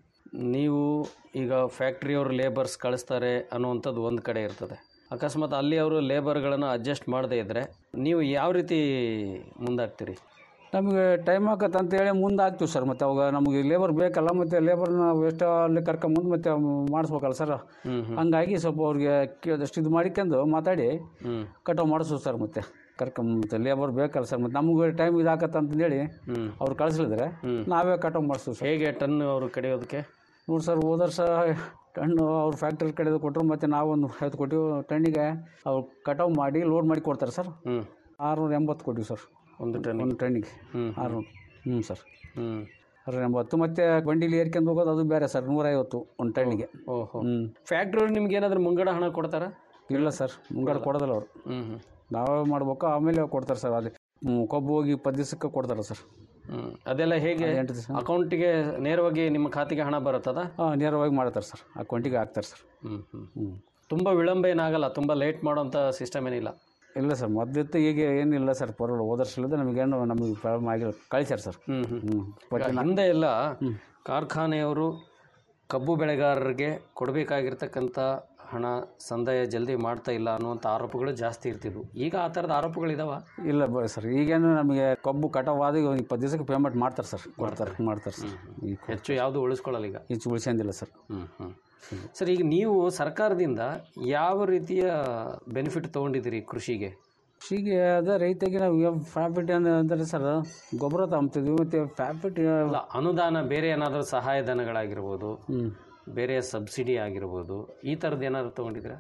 ನೀವು ಈಗ ಫ್ಯಾಕ್ಟ್ರಿಯವರು ಲೇಬರ್ಸ್ ಕಳಿಸ್ತಾರೆ ಅನ್ನುವಂಥದ್ದು ಒಂದು ಕಡೆ ಇರ್ತದೆ ಅಕಸ್ಮಾತ್ ಅಲ್ಲಿ ಅವರು ಲೇಬರ್ಗಳನ್ನು ಅಡ್ಜಸ್ಟ್ ಮಾಡದೇ ಇದ್ದರೆ ನೀವು ಯಾವ ರೀತಿ ಮುಂದಾಗ್ತೀರಿ ನಮಗೆ ಟೈಮ್ ಆಗತ್ತೆ ಅಂತೇಳಿ ಮುಂದೆ ಹಾಕ್ತೀವಿ ಸರ್ ಮತ್ತು ಅವಾಗ ನಮಗೆ ಲೇಬರ್ ಬೇಕಲ್ಲ ಮತ್ತು ಲೇಬರ್ನ ಎಷ್ಟು ಅಲ್ಲಿ ಕರ್ಕೊಂಬಂದು ಮತ್ತೆ ಮಾಡಿಸ್ಬೇಕಲ್ಲ ಸರ್ ಹ್ಮ್ ಹಂಗಾಗಿ ಸ್ವಲ್ಪ ಅವ್ರಿಗೆ ಕೇಳಿದಷ್ಟು ಇದು ಮಾಡಿಕೊಂಡು ಮಾತಾಡಿ ಹ್ಮ್ ಕಟಾವು ಮಾಡಿಸೋದು ಸರ್ ಮತ್ತೆ ಕರ್ಕೊಂಡ್ ಮತ್ತೆ ಲೇಬರ್ ಬೇಕಲ್ಲ ಸರ್ ಮತ್ತು ನಮಗೆ ಟೈಮ್ ಇದಾಕತ್ತೆ ಅಂತಂದೇಳಿ ಹ್ಮ್ ಅವ್ರು ಕಳಿಸ್ಲಿದ್ರೆ ಹ್ಮ್. ನಾವೇ ಕಟಾವು ಮಾಡಿಸ್ತೀವಿ ಸರ್ ಹೇಗೆ ಟನ್ ಅವರು ಕಡಿಯೋದಕ್ಕೆ ನೋಡಿ ಸರ್ ಹೋದ ವರ್ಷ ಟಣ್ಣು ಅವ್ರು ಫ್ಯಾಕ್ಟ್ರಿ ಕಡೆದು ಕೊಟ್ಟರು ಮತ್ತು ನಾವೊಂದು ಐವತ್ತು ಕೊಟ್ಟಿವಿ ಟನ್ನಿಗೆ ಅವ್ರು ಕಟಾವು ಮಾಡಿ ಲೋಡ್ ಮಾಡಿ ಕೊಡ್ತಾರೆ ಸರ್ ಹ್ಮ್ ಆರುನೂರ ಎಂಬತ್ತು ಕೊಟ್ಟಿವಿ ಸರ್ ಒಂದು ಟನ್ ಒಂದು ಟನ್ನಿಗೆ ಹ್ಮ್ ಆರುನೂರು ಹ್ಞೂ ಸರ್ ಹ್ಮ್ ಆರುನೂರ ಎಂಬತ್ತು ಮತ್ತು ಬಂಡಿಲಿ ಏರ್ಕೊಂಡು ಹೋಗೋದು ಅದು ಬೇರೆ ಸರ್ ನೂರೈವತ್ತು ಒಂದು ಟನ್ನಿಗೆ ಓಹೋ ಹ್ಞೂ ಫ್ಯಾಕ್ಟ್ರಿಯವ್ರು ನಿಮ್ಗೆ ಏನಾದರೂ ಮುಂಗಡ ಹಣ ಕೊಡ್ತಾರಾ ಇಲ್ಲ ಸರ್ ಮುಂಗಡೆ ಕೊಡೋದಿಲ್ಲ ಅವರು ಹ್ಮ್ ಹ್ಮ್ ನಾವೇ ಮಾಡ್ಬೇಕು ಆಮೇಲೆ ಕೊಡ್ತಾರೆ ಸರ್ ಅದೇ ಹ್ಮ್, ಕೊಬ್ಬು ಹೋಗಿ ಇಪ್ಪತ್ತು ದಿವಸಕ್ಕೆ ಕೊಡ್ತಾರೆ ಸರ್ ಹ್ಮ್ ಅದೆಲ್ಲ ಹೇಗೆ ಅದು ಎಂಟು ದಿವಸ ಅಕೌಂಟಿಗೆ ನೇರವಾಗಿ ನಿಮ್ಮ ಖಾತೆಗೆ ಹಣ ಬರುತ್ತದ ಹಾಂ ನೇರವಾಗಿ ಮಾಡ್ತಾರೆ ಸರ್ ಅಕೌಂಟಿಗೆ ಹಾಕ್ತಾರೆ ಸರ್ ಹ್ಮ್ ಹ್ಮ್ ಹ್ಞೂ ತುಂಬ ವಿಳಂಬ ಏನಾಗಲ್ಲ ತುಂಬ ಲೇಟ್ ಮಾಡೋಂಥ ಸಿಸ್ಟಮ್ ಏನಿಲ್ಲ ಇಲ್ಲ ಸರ್ ಮೊದಲಿತ್ತು ಈಗ ಏನಿಲ್ಲ ಸರ್ ಪರವಾಗಿಲ್ಲ ಹೋದ ವರ್ಷ ಇಲ್ಲದೆ ನಮಗೇನು ನಮಗೆ ಪ್ರಾಬ್ಲಮ್ ಆಗಿಲ್ಲ ಕಳಿಸ್ಯಾರ ಸರ್ ಹ್ಮ್ ಹ್ಮ್ ಹ್ಞೂ ಈಗ ಹಿಂದೆ ಎಲ್ಲ ಕಾರ್ಖಾನೆಯವರು ಕಬ್ಬು ಬೆಳೆಗಾರರಿಗೆ ಕೊಡಬೇಕಾಗಿರ್ತಕ್ಕಂಥ ಹಣ ಸಂದಾಯ ಜಲ್ದಿ ಮಾಡ್ತಾ ಇಲ್ಲ ಅನ್ನುವಂಥ ಆರೋಪಗಳು ಜಾಸ್ತಿ ಇರ್ತಿದ್ವು ಈಗ ಆ ಥರದ ಆರೋಪಗಳಿದಾವ ಇಲ್ಲ ಬ ಸರ್ ಈಗೇನು ನಮಗೆ ಕಬ್ಬು ಕಟಾವಾದ ಈಗ ಒಂದು ಇಪ್ಪತ್ತು ದಿವಸಕ್ಕೆ ಪೇಮೆಂಟ್ ಮಾಡ್ತಾರೆ ಸರ್ ಕೊಡ್ತಾರೆ ಮಾಡ್ತಾರೆ ಸರ್ ಈಗ ಹೆಚ್ಚು ಯಾವುದು ಉಳಿಸ್ಕೊಳ್ಳಲ್ಲ ಈಗ ಹೆಚ್ಚು ಉಳಿಸ್ಕೊಂಡಿಲ್ಲ ಸರ್ ಹ್ಮ್ ಹ್ಮ್ ಸರ್ ಈಗ ನೀವು ಸರ್ಕಾರದಿಂದ ಯಾವ ರೀತಿಯ ಬೆನಿಫಿಟ್ ತೊಗೊಂಡಿದ್ದೀರಿ ಕೃಷಿಗೆ ಕೃಷಿಗೆ ಅದೇ ರೈತರಿಗೆ ನಾವು ಪ್ರಾಫಿಟ್ ಅಂದರೆ ಸರ್ ಗೊಬ್ಬರ ತಗೊಂತಿದ್ವಿ ಮತ್ತು ಪ್ರಾಫಿಟ್ ಅಲ್ಲ ಅನುದಾನ ಬೇರೆ ಏನಾದರೂ ಸಹಾಯಧನಗಳಾಗಿರ್ಬೋದು ಹ್ಞೂ ಬೇರೆ ಸಬ್ಸಿಡಿ ಆಗಿರ್ಬೋದು ಈ ಥರದ್ದು ಏನಾದ್ರು ತೊಗೊಂಡಿದ್ದೀರಾ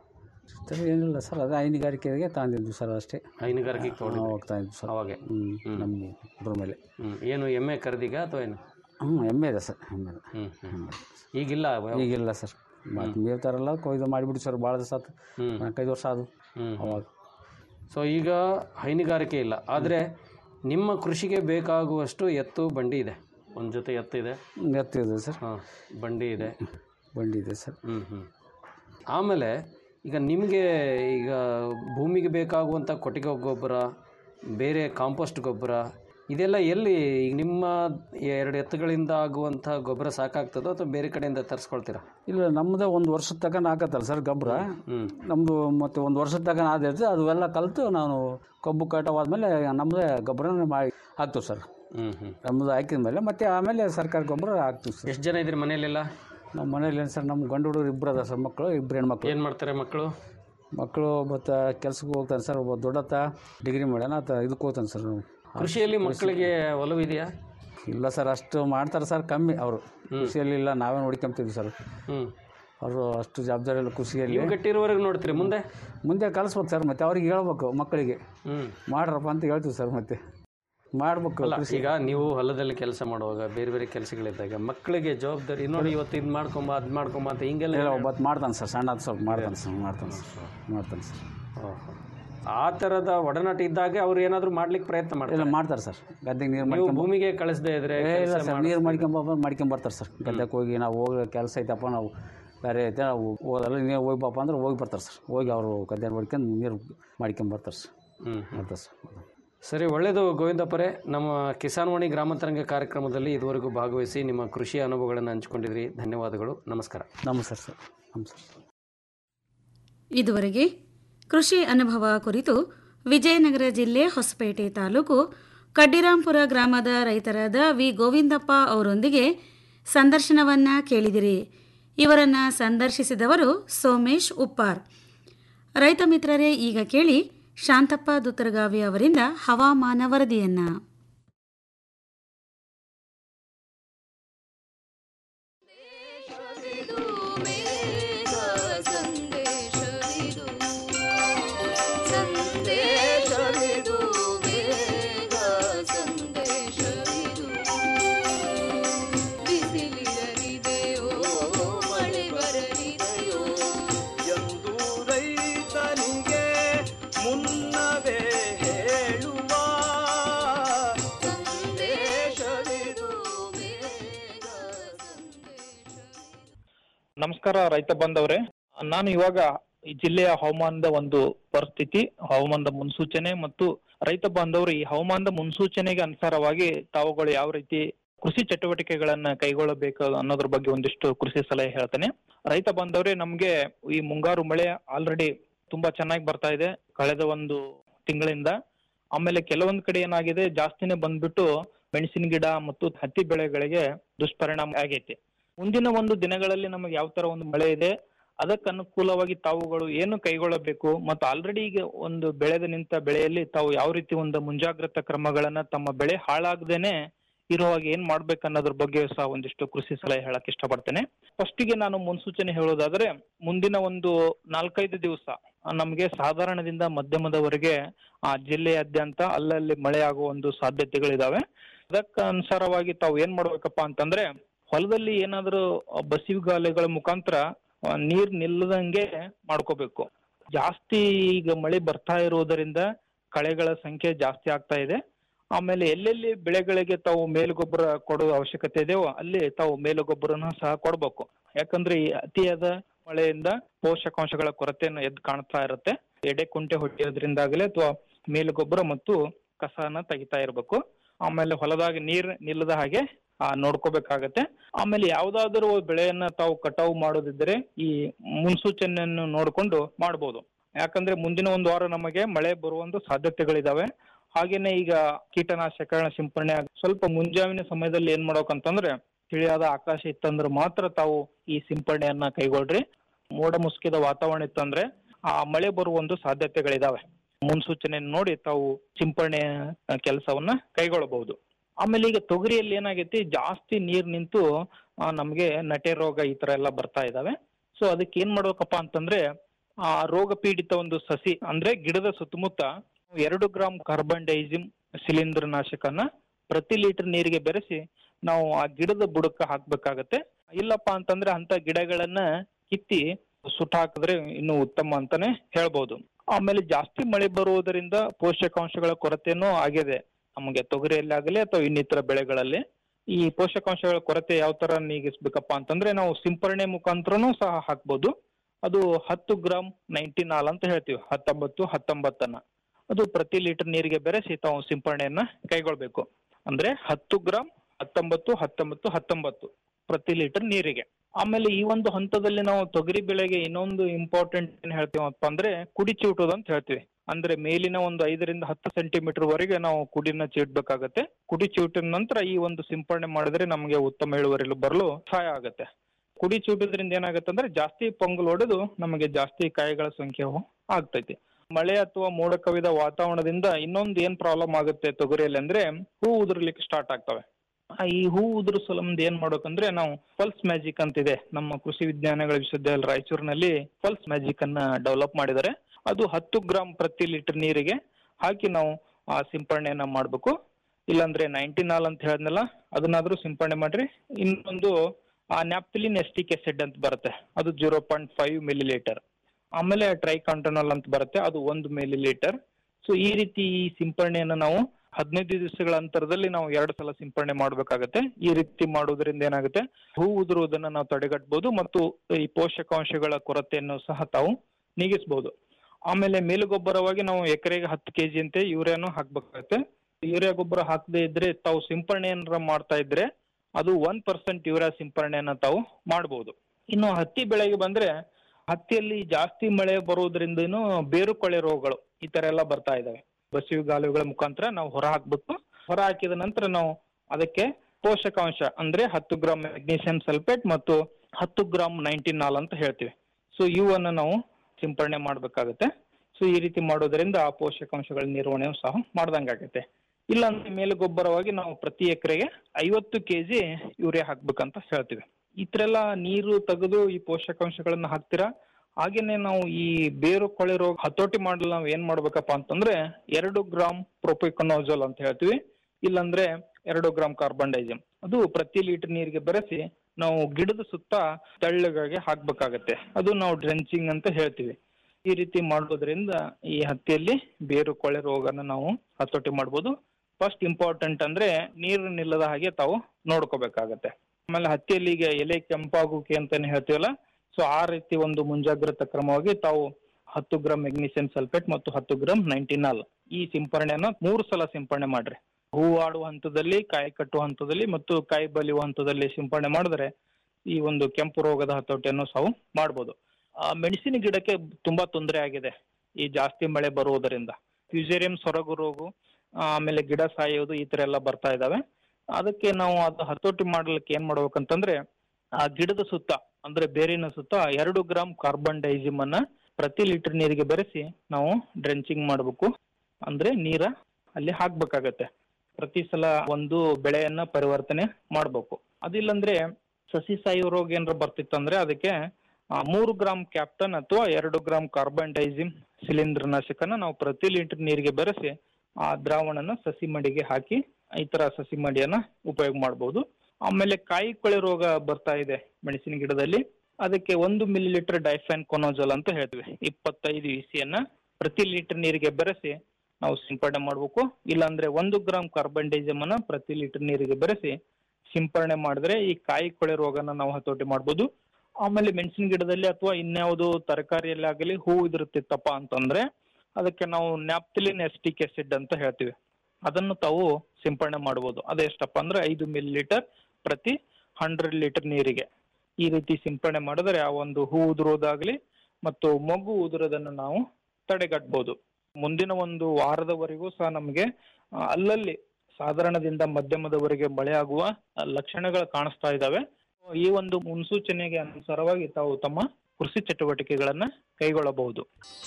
ಸರ್ ಏನಿಲ್ಲ ಸರ್ ಅದೇ ಹೈನುಗಾರಿಕೆಗೆ ತಂದಿದ್ವಿ ಸರ್ ಅಷ್ಟೇ ಹೈನುಗಾರಿಕೆಗೆ ತೊಗೊಂಡಿದ್ದೀರಾ ಹೋಗ್ತಾ ಇದ್ವಿ ಸರ್ ಅವಾಗೆ ಹ್ಞೂ ನಮ್ಮ ಇದ್ರ ಮೇಲೆ ಹ್ಮ್ ಏನು ಎಮ್ಮೆ ಕರೆದಿಗ ಅಥವಾ ಏನು ಹ್ಞೂ ಎಮ್ಮೆ ಇದೆ ಸರ್ ಎಮ್ಮೆ ಇದೆ ಹ್ಮ್ ಹ್ಮ್ ಈಗಿಲ್ಲ ಅವ- ಈಗಿಲ್ಲ ಸರ್ ಮತ್ತು ಮೇವ್ತಾರಲ್ಲ ಕೊಯ್ದು ಮಾಡಿಬಿಟ್ಟು ಸರ್ ಭಾಳ ದಿವಸ ಆತು ಹ್ಮ್ ನಾಲ್ಕೈದು ವರ್ಷ ಅದು ಹ್ಮ್ ಅವಾಗ ಸೊ ಈಗ ಹೈನುಗಾರಿಕೆ ಇಲ್ಲ ಆದರೆ ನಿಮ್ಮ ಕೃಷಿಗೆ ಬೇಕಾಗುವಷ್ಟು ಎತ್ತು ಬಂಡಿ ಇದೆ ಒಂದು ಜೊತೆ ಎತ್ತು ಇದೆ ಎತ್ತಿದೆ ಸರ್ ಹಾಂ ಬಂಡಿ ಇದೆ ಬಂಡಿ ಇದೆ ಸರ್ ಹ್ಞೂ ಹ್ಞೂ ಆಮೇಲೆ ಈಗ ನಿಮಗೆ ಈಗ ಭೂಮಿಗೆ ಬೇಕಾಗುವಂಥ ಕೊಟ್ಟಿಗೆ ಗೊಬ್ಬರ ಬೇರೆ ಕಾಂಪೋಸ್ಟ್ ಗೊಬ್ಬರ ಇದೆಲ್ಲ ಎಲ್ಲಿ ಈಗ ನಿಮ್ಮ ಎರಡು ಎತ್ತುಗಳಿಂದ ಆಗುವಂಥ ಗೊಬ್ಬರ ಸಾಕಾಗ್ತದೋ ಅಥವಾ ಬೇರೆ ಕಡೆಯಿಂದ ತರಿಸ್ಕೊಳ್ತೀರಾ ಇಲ್ಲ ನಮ್ಮದೇ ಒಂದು ವರ್ಷದ ತನಕ ಹಾಕತ್ತಲ್ಲ ಸರ್ ಗೊಬ್ಬರ ನಮ್ಮದು ಮತ್ತು ಒಂದು ವರ್ಷದ ತನಕ ಆದಿರ್ತದೆ ಅದು ಎಲ್ಲ ಕಲಿತು ನಾನು ಕಬ್ಬು ಕಟಾವಾದ್ಮೇಲೆ ನಮ್ಮದೇ ಗೊಬ್ಬರನ ಮಾಡಿ ಹಾಕ್ತೀವಿ ಸರ್ ಹ್ಞೂ ಹ್ಞೂ ನಮ್ಮದು ಹಾಕಿದ ಮೇಲೆ ಮತ್ತೆ ಆಮೇಲೆ ಸರ್ಕಾರ ಗೊಬ್ಬರ ಹಾಕ್ತೀವಿ ಸರ್ ಎಷ್ಟು ಜನ ಇದ್ರಿ ಮನೆಯಲ್ಲೆಲ್ಲ ನಮ್ಮ ಮನೇಲಿ ಏನು ಸರ್ ನಮ್ಮ ಗಂಡು ಹುಡುಗರು ಇಬ್ಬರು ಅದ ಸರ್ ಮಕ್ಕಳು ಇಬ್ಬರು ಹೆಣ್ಮಕ್ಳು ಏನು ಮಾಡ್ತಾರೆ ಮಕ್ಕಳು ಮಕ್ಕಳು ಒಬ್ಬತ್ತ ಕೆಲ್ಸಕ್ಕೆ ಹೋಗ್ತಾನೆ ಸರ್ ಒಬ್ಬ ದೊಡ್ಡತ್ತ ಡಿಗ್ರಿ ಮಾಡ್ಯಾನ ಆತ ಇದಕ್ಕೆ ಹೋಗ್ತಾನೆ ಸರ್ ಕೃಷಿಯಲ್ಲಿ ಮಕ್ಕಳಿಗೆ ಒಲವಿದೆಯಾ ಇಲ್ಲ ಸರ್ ಅಷ್ಟು ಮಾಡ್ತಾರೆ ಸರ್ ಕಮ್ಮಿ ಅವರು ಕೃಷಿಯಲ್ಲಿ ಇಲ್ಲ ನಾವೇ ನೋಡ್ಕೊಂತೀವಿ ಸರ್ ಹ್ಞೂ ಅವರು ಅಷ್ಟು ಜವಾಬ್ದಾರಿ ಇಲ್ಲ ಕೃಷಿಯಲ್ಲಿ ನೀವು ಗಟ್ಟಿರುವವರೆಗೆ ನೋಡ್ತೀರಿ ಮುಂದೆ ಮುಂದೆ ಕಲಿಸ್ಬೇಕು ಸರ್ ಮತ್ತೆ ಅವ್ರಿಗೆ ಹೇಳ್ಬೇಕು ಮಕ್ಕಳಿಗೆ ಹ್ಞೂ ಮಾಡ್ರಪ್ಪ ಅಂತ ಹೇಳ್ತೀವಿ ಸರ್ ಮತ್ತೆ ಮಾಡ್ಬೇಕು ಅಲ್ಲ ಕೃಷಿ ಈಗ ನೀವು ಹೊಲದಲ್ಲಿ ಕೆಲಸ ಮಾಡುವಾಗ ಬೇರೆ ಬೇರೆ ಕೆಲಸಗಳಿದ್ದಾಗ ಮಕ್ಕಳಿಗೆ ಜವಾಬ್ದಾರಿ ನೋಡಿ ಇವತ್ತು ಇದು ಮಾಡ್ಕೊಂಬ ಅದು ಮಾಡ್ಕೊಂಬ ಅಂತ ಹಿಂಗೆಲ್ಲ ಇಲ್ಲ ಒಬ್ಬತ್ತು ಮಾಡ್ತಾನೆ ಸರ್ ಸಣ್ಣ ಸ್ವಲ್ಪ ಮಾಡ್ತಾನೆ ಸರ್ ಮಾಡ್ತಾನೆ ಸರ್ ಮಾಡ್ತಾನೆ ಸರ್ ಓಹೋ. ಆ ಥರದ ಒಡನಾಟ ಇದ್ದಾಗ ಅವ್ರು ಏನಾದರೂ ಮಾಡ್ಲಿಕ್ಕೆ ಪ್ರಯತ್ನ ಮಾಡ್ತಾರೆ ಇಲ್ಲ ಮಾಡ್ತಾರೆ ಸರ್ ಗದ್ದೆಗೆ ನೀರು ನೀವು ಮಾಡ್ಕೊಂಡ್ ಭೂಮಿಗೆ ಕಳಿಸದೇ ಇದ್ರೆ ಏ, ಇಲ್ಲ ಕೆಲ್ಸ ಸರ್ ಮಾಡ್- ನೀರು ಮಾಡ್ಕೊಂಬ ಮಾಡ್ಕೊಂಬರ್ತಾರೆ ಸರ್ ಗದ್ದೆಗೆ ಹೋಗಿ ನಾವು ಹೋಗಿ ಕೆಲಸ ಐತಪ್ಪ ನಾವು ಬೇರೆ ಐತೆ ನಾವು ಹೋದಲ್ಲ ನೀವು ಹೋಗಿ ಬಾಪ ಅಂದ್ರೆ ಹೋಗಿ ಬರ್ತಾರೆ ಸರ್ ಹೋಗಿ ಅವರು ಗದ್ದೆ ಹೊಡ್ಕೊಂಡು ನೀರು ಮಾಡ್ಕೊಂಬರ್ತಾರೆ ಸರ್ ಹ್ಮ್. ಮಾಡ್ತಾರೆ ಸರ್ ಸರಿ ಒಳ್ಳೆಯದು ಗೋವಿಂದಪ್ಪರೇ ನಮ್ಮ ಕಿಸಾನ್ವಾಣಿ ಗ್ರಾಮಾಂತರಂಗ ಕಾರ್ಯಕ್ರಮದಲ್ಲಿ ಇದುವರೆಗೂ ಭಾಗವಹಿಸಿ ನಿಮ್ಮ ಕೃಷಿ ಅನುಭವಗಳನ್ನು ಹಂಚಿಕೊಂಡಿದ್ರಿ ಧನ್ಯವಾದಗಳು ನಮಸ್ಕಾರ ನಮಸ್ಕಾರ ಸರ್ ನಮಸ್ಕಾರ ಇದುವರೆಗೆ ಕೃಷಿ ಅನುಭವ ಕುರಿತು ವಿಜಯನಗರ ಜಿಲ್ಲೆ ಹೊಸಪೇಟೆ ತಾಲೂಕು ಕಡ್ಡಿರಾಂಪುರ ಗ್ರಾಮದ ರೈತರಾದ ವಿ ಗೋವಿಂದಪ್ಪ ಅವರೊಂದಿಗೆ ಸಂದರ್ಶನವನ್ನ ಕೇಳಿದಿರಿ ಇವರನ್ನ ಸಂದರ್ಶಿಸಿದವರು ಸೋಮೇಶ್ ಉಪ್ಪಾರ್ ರೈತ ಮಿತ್ರರೇ ಈಗ ಕೇಳಿ ಶಾಂತಪ್ಪ ದುತ್ತರಗಾವಿ ಅವರಿಂದ ಹವಾಮಾನ ವರದಿಯನ್ನ ಎಂದು ರೈತನಿಗೆ ಮುನ್ನವೇ ಹೇಳುವ ಸಂದೇಶವಿದು ನಮಸ್ಕಾರ ರೈತ ಬಾಂಧವರೇ ನಾನು ಇವಾಗ ಈ ಜಿಲ್ಲೆಯ ಹವಾಮಾನದ ಒಂದು ಪರಿಸ್ಥಿತಿ ಹವಾಮಾನದ ಮುನ್ಸೂಚನೆ ಮತ್ತು ರೈತ ಬಾಂಧವರು ಈ ಹವಾಮಾನದ ಮುನ್ಸೂಚನೆಗೆ ಅನುಸಾರವಾಗಿ ತಾವುಗಳು ಯಾವ ರೀತಿ ಕೃಷಿ ಚಟುವಟಿಕೆಗಳನ್ನ ಕೈಗೊಳ್ಳಬೇಕು ಅನ್ನೋದ್ರ ಬಗ್ಗೆ ಒಂದಿಷ್ಟು ಕೃಷಿ ಸಲಹೆ ಹೇಳ್ತೇನೆ ರೈತ ಬಾಂಧವರೇ ನಮ್ಗೆ ಈ ಮುಂಗಾರು ಮಳೆ ಆಲ್ರೆಡಿ ತುಂಬಾ ಚೆನ್ನಾಗಿ ಬರ್ತಾ ಇದೆ ಕಳೆದ ಒಂದು ತಿಂಗಳಿಂದ ಆಮೇಲೆ ಕೆಲವೊಂದ್ ಕಡೆ ಏನಾಗಿದೆ ಜಾಸ್ತಿನೇ ಬಂದ್ಬಿಟ್ಟು ಮೆಣಸಿನ ಗಿಡ ಮತ್ತು ಹತ್ತಿ ಬೆಳೆಗಳಿಗೆ ದುಷ್ಪರಿಣಾಮ ಆಗೈತಿ ಮುಂದಿನ ಒಂದು ದಿನಗಳಲ್ಲಿ ನಮಗೆ ಯಾವ ತರ ಒಂದು ಮಳೆ ಇದೆ ಅದಕ್ಕೆ ಅನುಕೂಲವಾಗಿ ತಾವುಗಳು ಏನು ಕೈಗೊಳ್ಳಬೇಕು ಮತ್ತು ಆಲ್ರೆಡಿ ಈಗ ಒಂದು ಬೆಳೆದ ನಿಂತ ಬೆಳೆಯಲ್ಲಿ ತಾವು ಯಾವ ರೀತಿ ಒಂದು ಮುಂಜಾಗ್ರತಾ ಕ್ರಮಗಳನ್ನ ತಮ್ಮ ಬೆಳೆ ಹಾಳಾಗದೇನೆ ಇರುವಾಗ ಏನ್ ಮಾಡ್ಬೇಕು ಅನ್ನೋದ್ರ ಬಗ್ಗೆ ಸಹ ಒಂದಿಷ್ಟು ಕೃಷಿ ಸಲಹೆ ಹೇಳಕ್ ಇಷ್ಟಪಡ್ತೇನೆ ಫಸ್ಟಿಗೆ ನಾನು ಮುನ್ಸೂಚನೆ ಹೇಳೋದಾದ್ರೆ ಮುಂದಿನ ಒಂದು ನಾಲ್ಕೈದು ದಿವಸ ನಮಗೆ ಸಾಧಾರಣದಿಂದ ಮಧ್ಯಮದವರೆಗೆ ಆ ಜಿಲ್ಲೆಯಾದ್ಯಂತ ಅಲ್ಲಲ್ಲಿ ಮಳೆ ಆಗುವ ಒಂದು ಸಾಧ್ಯತೆಗಳಿದಾವೆ ಅದಕ್ಕ ಅನುಸಾರವಾಗಿ ತಾವು ಏನ್ ಮಾಡ್ಬೇಕಪ್ಪ ಅಂತಂದ್ರೆ ಹೊಲದಲ್ಲಿ ಏನಾದ್ರೂ ಬಸಿಗಾಲೆಗಳ ಮುಖಾಂತರ ಆ, ನೀರ್ ನಿಲ್ಲದಂಗೆ ಮಾಡ್ಕೋಬೇಕು ಜಾಸ್ತಿ ಈಗ ಮಳೆ ಬರ್ತಾ ಇರುವುದರಿಂದ ಕಳೆಗಳ ಸಂಖ್ಯೆ ಜಾಸ್ತಿ ಆಗ್ತಾ ಇದೆ ಆಮೇಲೆ ಎಲ್ಲೆಲ್ಲಿ ಬೆಳೆಗಳಿಗೆ ತಾವು ಮೇಲುಗೊಬ್ಬರ ಕೊಡೋ ಅವಶ್ಯಕತೆ ಇದೆಯೋ ಅಲ್ಲಿ ತಾವು ಮೇಲುಗೊಬ್ಬರನ ಸಹ ಕೊಡ್ಬೇಕು ಯಾಕಂದ್ರೆ ಈ ಅತಿಯಾದ ಮಳೆಯಿಂದ ಪೋಷಕಾಂಶಗಳ ಕೊರತೆಯನ್ನು ಎದ್ದು ಕಾಣ್ತಾ ಇರುತ್ತೆ ಎಡೆ ಕುಂಟೆ ಹೊಡೆಯೋದ್ರಿಂದಾಗಲೇ ಅಥವಾ ಮೇಲುಗೊಬ್ಬರ ಮತ್ತು ಕಸನ ತೆಗಿತಾ ಇರ್ಬೇಕು ಆಮೇಲೆ ಹೊಲದಾಗ ನೀರ್ ನಿಲ್ಲದ ಹಾಗೆ ಆ ನೋಡ್ಕೋಬೇಕಾಗತ್ತೆ ಆಮೇಲೆ ಯಾವ್ದಾದ್ರು ಬೆಳೆಯನ್ನ ತಾವು ಕಟಾವು ಮಾಡೋದಿದ್ರೆ ಈ ಮುನ್ಸೂಚನೆಯನ್ನು ನೋಡ್ಕೊಂಡು ಮಾಡ್ಬೋದು ಯಾಕಂದ್ರೆ ಮುಂದಿನ ಒಂದು ವಾರ ನಮಗೆ ಮಳೆ ಬರುವ ಒಂದು ಸಾಧ್ಯತೆಗಳಿದಾವೆ ಹಾಗೇನೆ ಈಗ ಕೀಟನಾಶಕಗಳ ಸಿಂಪರಣೆ ಆಗ್- ಸ್ವಲ್ಪ ಮುಂಜಾವಿನ ಸಮಯದಲ್ಲಿ ಏನ್ ಮಾಡ್ಬೇಕಂತಂದ್ರೆ ತಿಳಿಯಾದ ಆಕಾಶ ಇತ್ತಂದ್ರೆ ಮಾತ್ರ ತಾವು ಈ ಸಿಂಪರಣೆಯನ್ನ ಕೈಗೊಳ್ರಿ ಮೋಡ ಮುಸುಕಿದ ವಾತಾವರಣ ಇತ್ತಂದ್ರೆ ಆ ಮಳೆ ಬರುವ ಒಂದು ಸಾಧ್ಯತೆಗಳಿದಾವೆ ಮುನ್ಸೂಚನೆ ನೋಡಿ ತಾವು ಸಿಂಪರಣೆ ಕೆಲಸವನ್ನ ಕೈಗೊಳ್ಳಬಹುದು ಆಮೇಲೆ ಈಗ ತೊಗರಿಯಲ್ಲಿ ಏನಾಗೈತಿ ಜಾಸ್ತಿ ನೀರ್ ನಿಂತು ಆ, ನಮ್ಗೆ ನಟೆ ರೋಗ ಈ ತರ ಎಲ್ಲ ಬರ್ತಾ ಇದಾವೆ ಸೊ ಅದಕ್ಕೆ ಏನ್ ಮಾಡ್ಬೇಕಪ್ಪ ಅಂತಂದ್ರೆ ಆ ರೋಗ ಪೀಡಿತ ಒಂದು ಸಸಿ ಅಂದ್ರೆ ಗಿಡದ ಸುತ್ತಮುತ್ತ ಎರಡು ಗ್ರಾಮ್ ಕಾರ್ಬನ್ ಡೈಸಿಮ್ ಶಿಲೀಂಧ್ರ ನಾಶಕನ ಪ್ರತಿ ಲೀಟರ್ ನೀರಿಗೆ ಬೆರೆಸಿ ನಾವು ಆ ಗಿಡದ ಬುಡಕ್ಕೆ ಹಾಕ್ಬೇಕಾಗತ್ತೆ ಇಲ್ಲಪ್ಪ ಅಂತಂದ್ರೆ ಅಂತ ಗಿಡಗಳನ್ನ ಕಿತ್ತಿ ಸುಟ್ಟು ಹಾಕಿದ್ರೆ ಇನ್ನು ಉತ್ತಮ ಅಂತಾನೆ ಹೇಳ್ಬೋದು ಆಮೇಲೆ ಜಾಸ್ತಿ ಮಳೆ ಬರುವುದರಿಂದ ಪೋಷಕಾಂಶಗಳ ಕೊರತೆನೂ ಆಗಿದೆ ನಮಗೆ ತೊಗರಿಯಲ್ಲಿ ಆಗಲಿ ಅಥವಾ ಇನ್ನಿತರ ಬೆಳೆಗಳಲ್ಲಿ ಈ ಪೋಷಕಾಂಶಗಳ ಕೊರತೆ ಯಾವ ತರ ನೀಗಿಸ್ಬೇಕಪ್ಪ ಅಂತಂದ್ರೆ ನಾವು ಸಿಂಪರಣೆ ಮುಖಾಂತರನೂ ಸಹ ಹಾಕ್ಬೋದು ಅದು ಹತ್ತು ಗ್ರಾಮ್ ನೈಂಟಿನಾಲ್ ಅಂತ ಹೇಳ್ತೀವಿ ಹತ್ತೊಂಬತ್ತು ಹತ್ತೊಂಬತ್ತನ್ನ ಅದು ಪ್ರತಿ ಲೀಟರ್ ನೀರಿಗೆ ಬೆರೆಸಿ ತಾವು ಸಿಂಪರಣೆಯನ್ನ ಕೈಗೊಳ್ಬೇಕು ಅಂದ್ರೆ ಹತ್ತು ಗ್ರಾಮ್ ಹತ್ತೊಂಬತ್ತು ಹತ್ತೊಂಬತ್ತು ಹತ್ತೊಂಬತ್ತು ಪ್ರತಿ ಲೀಟರ್ ನೀರಿಗೆ ಆಮೇಲೆ ಈ ಒಂದು ಹಂತದಲ್ಲಿ ನಾವು ತೊಗರಿ ಬೆಳೆಗೆ ಇನ್ನೊಂದು ಇಂಪಾರ್ಟೆಂಟ್ ಏನ್ ಹೇಳ್ತೀವಪ್ಪ ಅಂದ್ರೆ ಕುಡಿ ಚೀಟೋದು ಅಂತ ಹೇಳ್ತೀವಿ ಅಂದ್ರೆ ಮೇಲಿನ ಒಂದು ಐದರಿಂದ ಹತ್ತು ಸೆಂಟಿಮೀಟರ್ ವರೆಗೆ ನಾವು ಕುಡಿನ ಚೀಟ್ಬೇಕಾಗತ್ತೆ ಕುಡಿ ಚೀಟಿದ ನಂತರ ಈ ಒಂದು ಸಿಂಪರಣೆ ಮಾಡಿದ್ರೆ ನಮಗೆ ಉತ್ತಮ ಇಳುವರಿ ಬರಲು ಸಹಾಯ ಆಗುತ್ತೆ ಕುಡಿ ಚೂಟೋದ್ರಿಂದ ಏನಾಗುತ್ತೆ ಅಂದ್ರೆ ಜಾಸ್ತಿ ಪೊಂಗಲ್ ಹೊಡೆದು ನಮಗೆ ಜಾಸ್ತಿ ಕಾಯಿಗಳ ಸಂಖ್ಯೆ ಆಗ್ತೈತಿ ಮಳೆ ಅಥವಾ ಮೋಡ ಕವಿದ ವಾತಾವರಣದಿಂದ ಇನ್ನೊಂದು ಏನ್ ಪ್ರಾಬ್ಲಮ್ ಆಗುತ್ತೆ ತೊಗರಿಯಲ್ಲಿ ಅಂದ್ರೆ ಹೂ ಉದುರ್ಲಿಕ್ಕೆ ಸ್ಟಾರ್ಟ್ ಆಗ್ತವೆ ಆ ಈ ಹೂ ಉದುರು ಸಲಂದ್ ಏನ್ ಮಾಡ್ಬೇಕಂದ್ರೆ ನಾವು ಪಲ್ಸ್ ಮ್ಯಾಜಿಕ್ ಅಂತಿದೆ ನಮ್ಮ ಕೃಷಿ ವಿಜ್ಞಾನಗಳ ವಿಶ್ವವಿದ್ಯಾಲಯ ರಾಯಚೂರಿನಲ್ಲಿ ಪಲ್ಸ್ ಮ್ಯಾಜಿಕ್ ಅನ್ನ ಡೆವಲಪ್ ಮಾಡಿದ್ದಾರೆ ಅದು ಹತ್ತು ಗ್ರಾಮ್ ಪ್ರತಿ ಲೀಟರ್ ನೀರಿಗೆ ಹಾಕಿ ನಾವು ಆ ಸಿಂಪರಣೆಯನ್ನ ಮಾಡ್ಬೇಕು ಇಲ್ಲಾಂದ್ರೆ ನೈಂಟಿನಾಲ್ ಅಂತ ಹೇಳಿದ್ನಲ್ಲ ಅದನ್ನಾದ್ರೂ ಸಿಂಪರಣೆ ಮಾಡ್ರಿ ಇನ್ನೊಂದು ಆ ನ್ಯಾಪ್ತಿಲಿನ್ ಎಸ್ಟಿಕ್ ಎಸಿಡ್ ಅಂತ ಬರುತ್ತೆ ಅದು zero point five millilitre ಆಮೇಲೆ ಟ್ರೈಕಾಂಟೋನಲ್ ಅಂತ ಬರುತ್ತೆ ಅದು ಒಂದು ಮಿಲಿ ಲೀಟರ್ ಸೊ ಈ ರೀತಿ ಈ ಸಿಂಪರಣೆಯನ್ನ ನಾವು ಹದಿನೈದು ದಿವಸಗಳ ಅಂತರದಲ್ಲಿ ನಾವು ಎರಡು ಸಲ ಸಿಂಪರಣೆ ಮಾಡಬೇಕಾಗತ್ತೆ ಈ ರೀತಿ ಮಾಡೋದ್ರಿಂದ ಏನಾಗುತ್ತೆ ಹೂ ಉದುರುವುದನ್ನ ನಾವು ತಡೆಗಟ್ಟಬಹುದು ಮತ್ತು ಈ ಪೋಷಕಾಂಶಗಳ ಕೊರತೆಯನ್ನು ಸಹ ತಾವು ನೀಗಿಸಬಹುದು ಆಮೇಲೆ ಮೇಲುಗೊಬ್ಬರವಾಗಿ ನಾವು ಎಕರೆಗೆ ಹತ್ತು ಕೆಜಿ ಅಂತೆ ಯೂರಿಯಾನು ಹಾಕ್ಬೇಕಾಗತ್ತೆ ಯೂರಿಯಾ ಗೊಬ್ಬರ ಹಾಕದೇ ಇದ್ರೆ ತಾವು ಸಿಂಪರಣೆ ಏನಾರ ಮಾಡ್ತಾ ಇದ್ರೆ ಅದು ಒನ್ ಪರ್ಸೆಂಟ್ ಯೂರಿಯಾ ಸಿಂಪರಣೆಯನ್ನ ತಾವು ಮಾಡಬಹುದು ಇನ್ನು ಹತ್ತಿ ಬೆಳೆಗೆ ಬಂದ್ರೆ ಹತ್ತಿಯಲ್ಲಿ ಜಾಸ್ತಿ ಮಳೆ ಬರುವುದರಿಂದನೂ ಬೇರು ಕೊಳೆ ರೋಗಗಳು ಈ ತರ ಎಲ್ಲ ಬರ್ತಾ ಇದಾವೆ ಬಸಿವು ಗಾಲುಗಳ ಮುಖಾಂತರ ನಾವು ಹೊರ ಹಾಕ್ಬೇಕು ಹೊರ ಹಾಕಿದ ನಂತರ ನಾವು ಅದಕ್ಕೆ ಪೋಷಕಾಂಶ ಅಂದ್ರೆ ಹತ್ತು ಗ್ರಾಮ್ ಮೆಗ್ನೀಷಿಯಂ ಸಲ್ಫೇಟ್ ಮತ್ತು ಹತ್ತು ಗ್ರಾಮ್ ನೈಂಟಿನಾಲ್ ಅಂತ ಹೇಳ್ತೀವಿ ಸೊ ಇವನ್ನು ನಾವು ಸಿಂಪರಣೆ ಮಾಡಬೇಕಾಗುತ್ತೆ ಸೊ ಈ ರೀತಿ ಮಾಡೋದ್ರಿಂದ ಆ ಪೋಷಕಾಂಶಗಳ ನಿರ್ವಹಣೆ ಸಹ ಮಾಡ್ದಂಗಾಗತ್ತೆ ಇಲ್ಲ ಅಂದ್ರೆ ಮೇಲುಗೊಬ್ಬರವಾಗಿ ನಾವು ಪ್ರತಿ ಎಕರೆಗೆ ಐವತ್ತು ಕೆಜಿ ಯೂರಿಯಾ ಹಾಕ್ಬೇಕಂತ ಹೇಳ್ತೀವಿ ಈ ತರ ಎಲ್ಲ ನೀರು ತೆಗೆದು ಈ ಪೋಷಕಾಂಶಗಳನ್ನ ಹಾಕ್ತೀರಾ ಹಾಗೇನೆ ನಾವು ಈ ಬೇರು ಕೊಳೆ ರೋಗ ಹತೋಟಿ ಮಾಡಲು ನಾವು ಏನ್ ಮಾಡ್ಬೇಕಪ್ಪ ಅಂತಂದ್ರೆ ಎರಡು ಗ್ರಾಮ್ ಪ್ರೊಪಿಕೊನೋಜೋಲ್ ಅಂತ ಹೇಳ್ತೀವಿ ಇಲ್ಲಾಂದ್ರೆ ಎರಡು ಗ್ರಾಮ್ ಕಾರ್ಬನ್ ಡೈಜಿಮ್ ಅದು ಪ್ರತಿ ಲೀಟರ್ ನೀರಿಗೆ ಬೆರೆಸಿ ನಾವು ಗಿಡದ ಸುತ್ತ ತೆಳ್ಳಗಾಗಿ ಹಾಕ್ಬೇಕಾಗತ್ತೆ ಅದು ನಾವು ಡ್ರೆಂಚಿಂಗ್ ಅಂತ ಹೇಳ್ತೀವಿ ಈ ರೀತಿ ಮಾಡೋದ್ರಿಂದ ಈ ಹತ್ತಿಯಲ್ಲಿ ಬೇರು ಕೊಳೆ ರೋಗನ ನಾವು ಹತೋಟಿ ಮಾಡ್ಬೋದು ಫಸ್ಟ್ ಇಂಪಾರ್ಟೆಂಟ್ ಅಂದ್ರೆ ನೀರು ನಿಲ್ಲದ ಹಾಗೆ ತಾವು ನೋಡ್ಕೋಬೇಕಾಗತ್ತೆ ಆಮೇಲೆ ಹತ್ತಿಯಲ್ಲಿ ಈಗ ಎಲೆ ಕೆಂಪಾಗುವಿಕೆ ಅಂತಾನೆ ಹೇಳ್ತೀವಲ್ಲ ಸೊ ಆ ರೀತಿ ಒಂದು ಮುಂಜಾಗ್ರತಾ ಕ್ರಮವಾಗಿ ತಾವು ಹತ್ತು ಗ್ರಾಮ್ ಮೆಗ್ನೀಷಿಯಂ ಸಲ್ಫೇಟ್ ಮತ್ತು ಹತ್ತು ಗ್ರಾಮ್ ನೈಂಟಿನಾಲ್ ಈ ಸಿಂಪರಣೆಯನ್ನ ಮೂರು ಸಲ ಸಿಂಪರಣೆ ಮಾಡ್ರಿ ಹೂ ಆಡುವ ಹಂತದಲ್ಲಿ ಕಾಯಿ ಕಟ್ಟುವ ಹಂತದಲ್ಲಿ ಮತ್ತು ಕಾಯಿ ಬಲಿಯುವ ಹಂತದಲ್ಲಿ ಸಿಂಪರಣೆ ಮಾಡಿದ್ರೆ ಈ ಒಂದು ಕೆಂಪು ರೋಗದ ಹತೋಟಿಯನ್ನು ಸಹ ಮಾಡ್ಬೋದು ಆ ಮೆಣಸಿನ ಗಿಡಕ್ಕೆ ತುಂಬಾ ತೊಂದರೆ ಆಗಿದೆ ಈ ಜಾಸ್ತಿ ಮಳೆ ಬರುವುದರಿಂದ ಫ್ಯೂಸೇರಿಯಂ ಸೊರಗು ರೋಗ ಆಮೇಲೆ ಗಿಡ ಸಾಯೋದು ಈ ತರ ಎಲ್ಲ ಬರ್ತಾ ಇದಾವೆ ಅದಕ್ಕೆ ನಾವು ಅದು ಹತೋಟಿ ಮಾಡ್ಲಿಕ್ಕೆ ಏನ್ ಮಾಡ್ಬೇಕಂತಂದ್ರೆ ಆ ಗಿಡದ ಸುತ್ತ ಅಂದ್ರೆ ಬೇರಿನ ಸುತ್ತ ಎರಡು ಗ್ರಾಮ್ ಕಾರ್ಬನ್ ಡೈಜಿಮ್ ಅನ್ನ ಪ್ರತಿ ಲೀಟರ್ ನೀರಿಗೆ ಬೆರೆಸಿ ನಾವು ಡ್ರೆಂಚಿಂಗ್ ಮಾಡಬೇಕು ಅಂದ್ರೆ ನೀರ ಅಲ್ಲಿ ಹಾಕ್ಬೇಕಾಗತ್ತೆ ಪ್ರತಿ ಸಲ ಒಂದು ಬೆಳೆಯನ್ನ ಪರಿವರ್ತನೆ ಮಾಡ್ಬೇಕು ಅದಿಲ್ಲಂದ್ರೆ ಸಸಿ ಸಾಯುವ ರೋಗ ಏನಾರ ಬರ್ತಿತ್ತಂದ್ರೆ ಅದಕ್ಕೆ ಆ, ಮೂರು ಗ್ರಾಮ್ ಕ್ಯಾಪ್ಟನ್ ಅಥವಾ ಎರಡು ಗ್ರಾಮ್ ಕಾರ್ಬನ್ ಡೈಸಿಮ್ ಶಿಲೀಂಧ್ರ ನಾಶಕನ ನಾವು ಪ್ರತಿ ಲೀಟರ್ ನೀರಿಗೆ ಬೆರೆಸಿ ಆ ದ್ರಾವಣನ ಸಸಿ ಮಡಿಗೆ ಹಾಕಿ ಈ ತರ ಸಸಿ ಮಡಿಯನ್ನ ಉಪಯೋಗ ಮಾಡಬಹುದು ಆಮೇಲೆ ಕಾಯಿ ಕೊಳೆ ರೋಗ ಬರ್ತಾ ಇದೆ ಮೆಣಸಿನ ಗಿಡದಲ್ಲಿ ಅದಕ್ಕೆ ಒಂದು ಮಿಲಿ ಲೀಟರ್ ಡೈಫ್ಯಾನ್ ಕೊನೋಜಲ್ ಅಂತ ಹೇಳ್ತೀವಿ ಇಪ್ಪತ್ತೈದು ಇಸಿಯನ್ನ ಪ್ರತಿ ಲೀಟರ್ ನೀರಿಗೆ ಬೆರೆಸಿ ನಾವು ಸಿಂಪಡಣೆ ಮಾಡಬೇಕು ಇಲ್ಲಾಂದ್ರೆ ಒಂದು ಗ್ರಾಮ್ ಕಾರ್ಬನ್ ಡೈಸಮ್ ಅನ್ನ ಪ್ರತಿ ಲೀಟರ್ ನೀರಿಗೆ ಬೆರೆಸಿ ಸಿಂಪರಣೆ ಮಾಡಿದ್ರೆ ಈ ಕಾಯಿ ಕೊಳೆ ರೋಗನ ನಾವು ಹತೋಟಿ ಮಾಡ್ಬೋದು ಆಮೇಲೆ ಮೆಣಸಿನ ಗಿಡದಲ್ಲಿ ಅಥವಾ ಇನ್ಯಾವುದು ತರಕಾರಿಯಲ್ಲಿ ಆಗಲಿ ಹೂ ಇದಿರುತ್ತಿತ್ತಪ್ಪ ಅಂತಂದ್ರೆ ಅದಕ್ಕೆ ನಾವು ನ್ಯಾಪ್ತಿಲಿನ್ ಎಸ್ಟಿಕ್ ಆಸಿಡ್ ಅಂತ ಹೇಳ್ತೀವಿ ಅದನ್ನು ತಾವು ಸಿಂಪರಣೆ ಮಾಡ್ಬೋದು ಅದೆಷ್ಟಪ್ಪ ಅಂದ್ರೆ ಐದು ಮಿಲಿ ಲೀಟರ್ ಪ್ರತಿ ಹಂಡ್ರೆಡ್ ಲೀಟರ್ ನೀರಿಗೆ ಈ ರೀತಿ ಸಿಂಪರಣೆ ಮಾಡಿದ್ರೆ ಆ ಒಂದು ಹೂ ಉದುರೋದಾಗ್ಲಿ ಮತ್ತು ಮೊಗ್ಗು ಉದುರೋದನ್ನು ನಾವು ತಡೆಗಟ್ಬೋದು ಮುಂದಿನ ಒಂದು ವಾರದವರೆಗೂ ಸಹ ನಮಗೆ ಆ, ಅಲ್ಲಲ್ಲಿ ಸಾಧಾರಣದಿಂದ ಮಧ್ಯಮದವರೆಗೆ ಮಳೆ ಆಗುವ ಆ, ಲಕ್ಷಣಗಳು ಕಾಣಿಸ್ತಾ ಇದ್ದಾವೆ ಈ ಒಂದು ಮುನ್ಸೂಚನೆಗೆ ಅನುಸಾರವಾಗಿ ತಾವು ತಮ್ಮ ಕೃಷಿ ಚಟುವಟಿಕೆಗಳನ್ನ ಕೈಗೊಳ್ಳಬಹುದು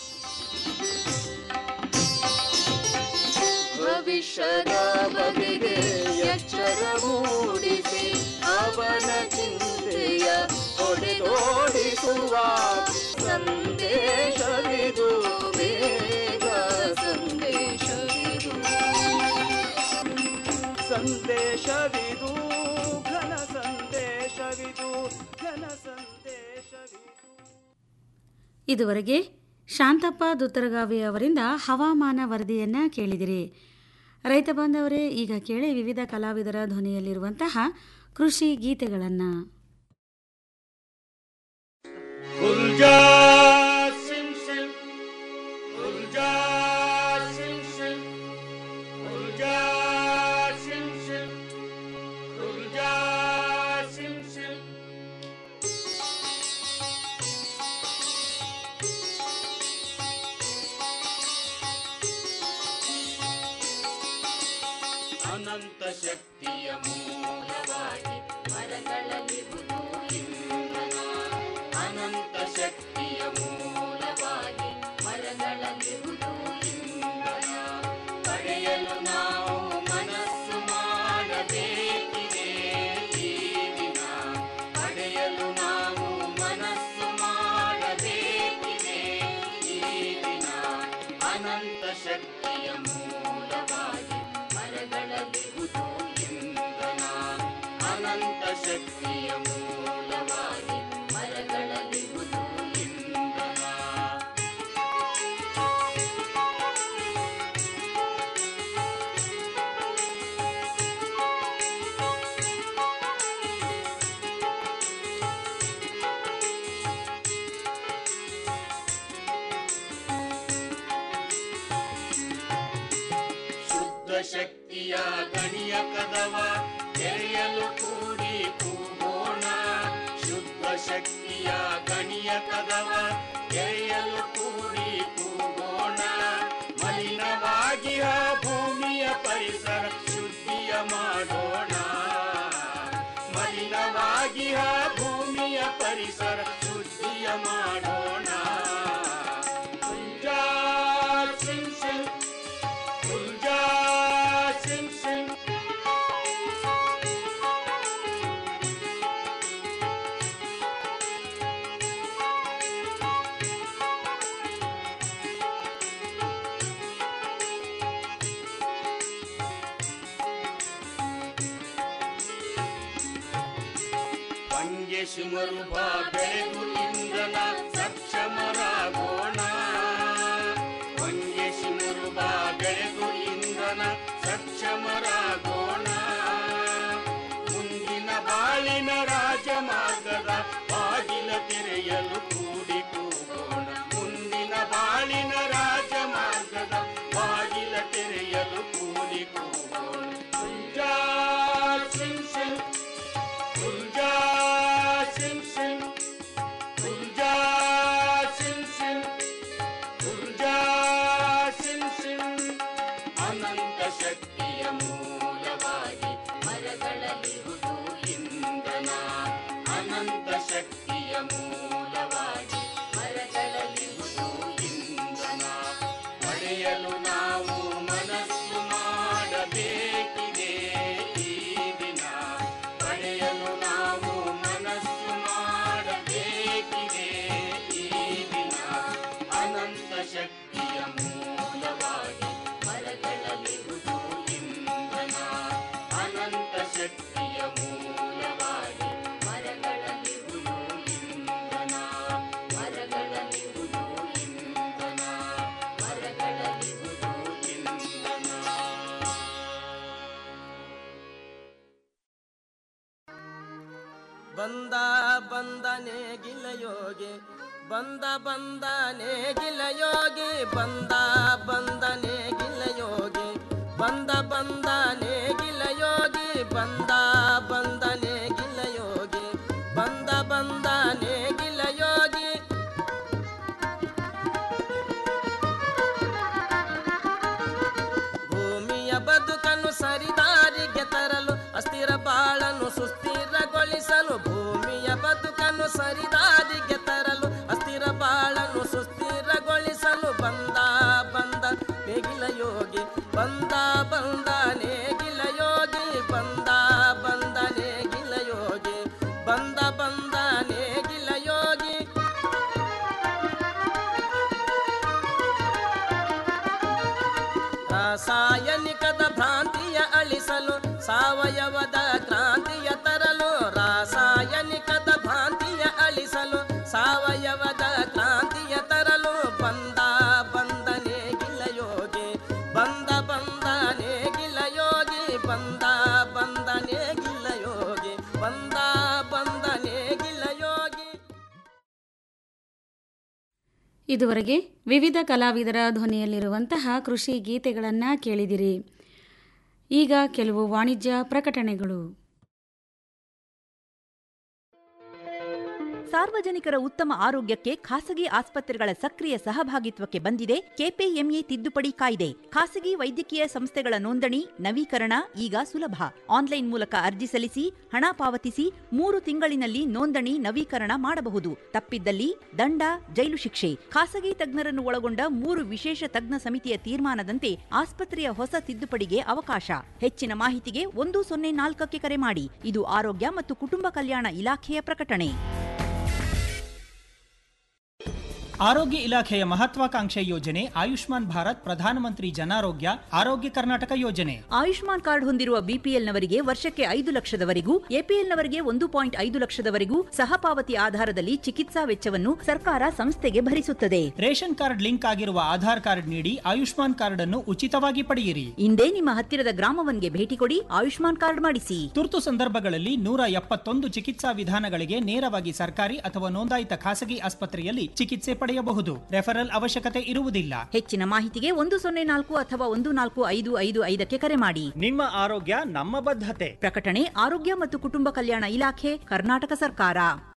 ಭವಿಷ್ಯದ ಬಗೆಗೆ ಎಚ್ಚರ ಮೂಡಿಸಿ ಅವನ ಚಿಂತೆಯ ಹೊಡೆದೋಡಿಸುವ ಸಂದೇಶವಿದು ಬೇಗ ಸಂದೇಶವಿದು ಸಂದೇಶವಿದು ಘನ ಸಂದೇಶವಿದು ಘನ ಸಂದೇಶವಿದು ಇದುವರೆಗೆ ಶಾಂತಪ್ಪ ದುತ್ತರಗಾವಿ ಅವರಿಂದ ಹವಾಮಾನ ವರದಿಯನ್ನ ಕೇಳಿದಿರಿ ರೈತ ಬಾಂಧವರೇ ಈಗ ಕೇಳಿ ವಿವಿಧ ಕಲಾವಿದರ ಧ್ವನಿಯಲ್ಲಿರುವಂತಹ ಕೃಷಿ ಗೀತೆಗಳನ್ನು Ulja sim sim, ulja sim sim, ulja sim sim, ulja sim sim. ಅನಂತ ಶಕ್ತಿಯ ಮೂಲವಾಗಿ ಮರಗಳಲ್ಲಿರುವುದು ಇಂಧನ ಅನಂತ ಶಕ್ತಿಯ ಮೂಲವಾಗಿ ಮರಗಳಲ್ಲಿರುವುದು ಇಂಧನ ಪಡೆಯಲು ನಾವು ಮನಸ್ಸು ಮಾಡಬೇಕಿದೆ ಈ ದಿನ ಪಡೆಯಲು ನಾವು ಮನಸ್ಸು ಮಾಡಬೇಕಿದೆ ಈ ದಿನ ಅನಂತ ಶಕ್ತಿಯ ಮೂಲವಾಗಿ ಮರಗಳಲ್ಲಿರುವುದು ಇಂಧನ ಅನಂತ ಶಕ್ತಿಯ ಮೂಲವಾಗಿ ಮರಗಳಲ್ಲಿರುವುದು ಇಂಧನ ಶುದ್ಧ ಶಕ್ತಿಯ ಗಣಿಯ ಕದವ ತೆರೆಯಲು ಕೂಡಿ ಕೂಗೋಣ ಶುದ್ಧ ಶಕ್ತಿಯ ಗಣಿಯ ಕದವ ತೆರೆಯಲು ಕೂಡಿ ಕೂಗೋಣ ಮಲಿನವಾಗಿಯ ಭೂಮಿಯ ಪರಿಸರ ಶುದ್ಧಿಯ ಮಾಡೋಣ ಮಲಿನವಾಗಿಯ ಭೂಮಿಯ ಪರಿಸರ ಶುದ್ಧಿಯ ಮಾಡೋಣ ಉಲ್ಜಾ ಸಿಂಗ್ ಸಿಂಗ್ ಉಲ್ಜಾ ಸಿಂಗ್ ಸಿಂಗ್ ಪಂಗೆ ಶಿಮರುಭ ಬೆಳೆದು ಇಂಧನ ಸಕ್ಷಮರಾಗೋಣ ಪಂಗೆ ಶಿಮರುಭ ಬೆಳೆದು ಇಂಧನ ಸಕ್ಷಮರಾಗೋಣ ಮುಂದಿನ ಬಾಳಿನ ರಾಜಮಾರ್ಗದ ಬಾಗಿಲ ತೆರೆಯಲು ಕೂಡಿ ಕೂಗೋಣ ಮುಂದಿನ ಬಾಳಿನ ರಾಜಮಾರ್ಗದ ಬಾಗಿಲ ತೆರೆಯಲು ಕೂಡಿ ಕೂಗೋಣ ಉಲ್ಜಾ ಸಿಂಗ್ ಸಿಂಗ್ ಉಲ್ಜಾ ಸಿಂಗ್ ಸಿಂಗ್ ಉಲ್ಜಾ ಸಿಂಗ್ ಸಿಂಗ್ ಉಲ್ಜಾ ಸಿಂಗ್ ಸಿಂಗ್ ಅನಂತ ಶಕ್ತಿಯ ಮೂಲವಾಗಿ ಮರಗಳಲ್ಲಿರುವುದು ಇಂಧನ ಅನಂತ ಶಕ್ತಿಯ ಮೂಲವಾಗಿ ಮರಗಳಲ್ಲಿರುವುದು ಇಂಧನ ಪಡೆಯಲು ನಾವು ಮನಸ್ಸು ಮಾಡಬೇಕಿದೆ ಈ ದಿನ ಪಡೆಯಲು ನಾವು ಮನಸ್ಸು ಮಾಡಬೇಕಿದೆ ಈ ದಿನ ಅನಂತ ಶಕ್ತಿಯ ಮೂಲವಾಗಿ ಮರಗಳಲ್ಲಿರುವುದು ಇಂಧನ ಅನಂತ ಶಕ್ತಿಯ ಮೂಲವಾಗಿ ಮರಗಳಲ್ಲಿರುವುದು ಇಂಧನ ಮರಗಳಲ್ಲಿರುವುದು ಇಂಧನ ಮರಗಳಲ್ಲಿರುವುದು ಇಂಧನ ಬಂದ ಬಂದನೆ ಗಿಲಯೋಗಿ ಬಂದ ಬಂದನೆ ಗಿಲಯೋಗಿ ಬಂದ ಬಂದನೆ ಗಿಲಯೋಗಿ ಬಂದ ಬಂದನೆ ಗಿಲಯೋಗಿ ಬಂದ ಬಂದನೆ ಗಿಲಯೋಗಿ ಬಂದ ಬಂದನೆ ಗಿಲಯೋಗಿ ಭೂಮಿಯ ಬದುಕನ್ನು ಸರಿದಾರಿಗೆ ತರಲು ಅಸ್ಥಿರ ಬಾಳನ್ನು ಸುಸ್ಥಿರಗೊಳಿಸಲು ಭೂಮಿಯ ಬದುಕನ್ನು ಸರಿದಾರಿಗೆ ತರಲು ಅಸ್ಥಿರ ಬಾಳನ್ನು ಸುಸ್ಥಿರಗೊಳಿಸಲು ಬಂದ ಬಂದ ನೇಗಿಲ ಯೋಗಿ ಬಂದ ಬಂದ ನೇಗಿಲ ಬಂದ ಬಂದ ನೇಗಿಲ ಯೋಗಿ ಇದುವರೆಗೆ ವಿವಿಧ ಕಲಾವಿದರ ಧ್ವನಿಯಲ್ಲಿರುವಂತಹ ಕೃಷಿ ಗೀತೆಗಳನ್ನು ಕೇಳಿದಿರಿ ಈಗ ಕೆಲವು ವಾಣಿಜ್ಯ ಪ್ರಕಟಣೆಗಳು ಸಾರ್ವಜನಿಕರ ಉತ್ತಮ ಆರೋಗ್ಯಕ್ಕೆ ಖಾಸಗಿ ಆಸ್ಪತ್ರೆಗಳ ಸಕ್ರಿಯ ಸಹಭಾಗಿತ್ವಕ್ಕೆ ಬಂದಿದೆ ಕೆಪಿಎಂಇ ತಿದ್ದುಪಡಿ ಕಾಯ್ದೆ ಖಾಸಗಿ ವೈದ್ಯಕೀಯ ಸಂಸ್ಥೆಗಳ ನೋಂದಣಿ ನವೀಕರಣ ಈಗ ಸುಲಭ ಆನ್ಲೈನ್ ಮೂಲಕ ಅರ್ಜಿ ಸಲ್ಲಿಸಿ ಹಣ ಪಾವತಿಸಿ ಮೂರು ತಿಂಗಳಿನಲ್ಲಿ ನೋಂದಣಿ ನವೀಕರಣ ಮಾಡಬಹುದು ತಪ್ಪಿದ್ದಲ್ಲಿ ದಂಡ ಜೈಲು ಶಿಕ್ಷೆ ಖಾಸಗಿ ತಜ್ಞರನ್ನು ಒಳಗೊಂಡ ಮೂರು ವಿಶೇಷ ತಜ್ಞ ಸಮಿತಿಯ ತೀರ್ಮಾನದಂತೆ ಆಸ್ಪತ್ರೆಯ ಹೊಸ ತಿದ್ದುಪಡಿಗೆ ಅವಕಾಶ ಹೆಚ್ಚಿನ ಮಾಹಿತಿಗೆ ಒಂದು ಸೊನ್ನೆ ನಾಲ್ಕಕ್ಕೆ ಕರೆ ಮಾಡಿ ಇದು ಆರೋಗ್ಯ ಮತ್ತು ಕುಟುಂಬ ಕಲ್ಯಾಣ ಇಲಾಖೆಯ ಪ್ರಕಟಣೆ ಆರೋಗ್ಯ ಇಲಾಖೆಯ ಮಹತ್ವಾಕಾಂಕ್ಷೆ ಯೋಜನೆ ಆಯುಷ್ಮಾನ್ ಭಾರತ್ ಪ್ರಧಾನಮಂತ್ರಿ ಜನಾರೋಗ್ಯ ಆರೋಗ್ಯ ಕರ್ನಾಟಕ ಯೋಜನೆ ಆಯುಷ್ಮಾನ್ ಕಾರ್ಡ್ ಹೊಂದಿರುವ ಬಿಪಿಎಲ್ನವರಿಗೆ ವರ್ಷಕ್ಕೆ ಐದು ಲಕ್ಷದವರೆಗೂ ಎಪಿಎಲ್ನವರಿಗೆ ಒಂದು ಪಾಯಿಂಟ್ ಐದು ಲಕ್ಷದವರೆಗೂ ಸಹಪಾವತಿ ಆಧಾರದಲ್ಲಿ ಚಿಕಿತ್ಸಾ ವೆಚ್ಚವನ್ನು ಸರ್ಕಾರ ಸಂಸ್ಥೆಗೆ ಭರಿಸುತ್ತದೆ ರೇಷನ್ ಕಾರ್ಡ್ ಲಿಂಕ್ ಆಗಿರುವ ಆಧಾರ್ ಕಾರ್ಡ್ ನೀಡಿ ಆಯುಷ್ಮಾನ್ ಕಾರ್ಡ್ ಅನ್ನು ಉಚಿತವಾಗಿ ಪಡೆಯಿರಿ ಇಂದೇ ನಿಮ್ಮ ಹತ್ತಿರದ ಗ್ರಾಮವನ್ಗೆ ಭೇಟಿ ಕೊಡಿ ಆಯುಷ್ಮಾನ್ ಕಾರ್ಡ್ ಮಾಡಿಸಿ ತುರ್ತು ಸಂದರ್ಭಗಳಲ್ಲಿ ನೂರ ಎಪ್ಪತ್ತೊಂದು ಚಿಕಿತ್ಸಾ ವಿಧಾನಗಳಿಗೆ ನೇರವಾಗಿ ಸರ್ಕಾರಿ ಅಥವಾ ನೋಂದಾಯಿತ ಖಾಸಗಿ ಆಸ್ಪತ್ರೆಯಲ್ಲಿ ಚಿಕಿತ್ಸೆ ಪಡೆಯಬಹುದು ರೆಫರಲ್ ಅವಶ್ಯಕತೆ ಇರುವುದಿಲ್ಲ ಹೆಚ್ಚಿನ ಮಾಹಿತಿಗೆ ಒಂದು ಸೊನ್ನೆ ನಾಲ್ಕು ಅಥವಾ ಒಂದು ನಾಲ್ಕು ಐದು ಐದು ಐದಕ್ಕೆ ಕರೆ ಮಾಡಿ ನಿಮ್ಮ ಆರೋಗ್ಯ ನಮ್ಮ ಬದ್ಧತೆ ಪ್ರಕಟಣೆ ಆರೋಗ್ಯ ಮತ್ತು ಕುಟುಂಬ ಕಲ್ಯಾಣ ಇಲಾಖೆ ಕರ್ನಾಟಕ ಸರ್ಕಾರ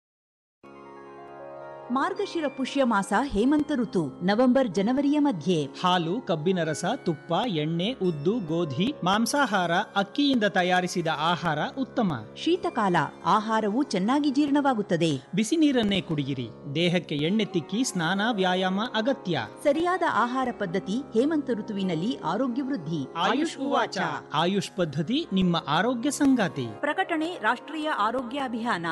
ಮಾರ್ಗಶಿರ ಪುಷ್ಯ ಮಾಸ ಹೇಮಂತ ಋತು ನವೆಂಬರ್ ಜನವರಿಯ ಮಧ್ಯೆ ಹಾಲು ಕಬ್ಬಿನ ರಸ ತುಪ್ಪ ಎಣ್ಣೆ ಉದ್ದು ಗೋಧಿ ಮಾಂಸಾಹಾರ ಅಕ್ಕಿಯಿಂದ ತಯಾರಿಸಿದ ಆಹಾರ ಉತ್ತಮ ಶೀತಕಾಲ ಆಹಾರವು ಚೆನ್ನಾಗಿ ಜೀರ್ಣವಾಗುತ್ತದೆ ಬಿಸಿ ನೀರನ್ನೇ ಕುಡಿಯಿರಿ ದೇಹಕ್ಕೆ ಎಣ್ಣೆ ತಿಕ್ಕಿ ಸ್ನಾನ ವ್ಯಾಯಾಮ ಅಗತ್ಯ ಸರಿಯಾದ ಆಹಾರ ಪದ್ಧತಿ ಹೇಮಂತ ಋತುವಿನಲ್ಲಿ ಆರೋಗ್ಯ ವೃದ್ಧಿ ಆಯುಷ್ ಉವಾಚ ಆಯುಷ್ ಪದ್ಧತಿ ನಿಮ್ಮ ಆರೋಗ್ಯ ಸಂಗಾತಿ ಪ್ರಕಟಣೆ ರಾಷ್ಟ್ರೀಯ ಆರೋಗ್ಯ ಅಭಿಯಾನ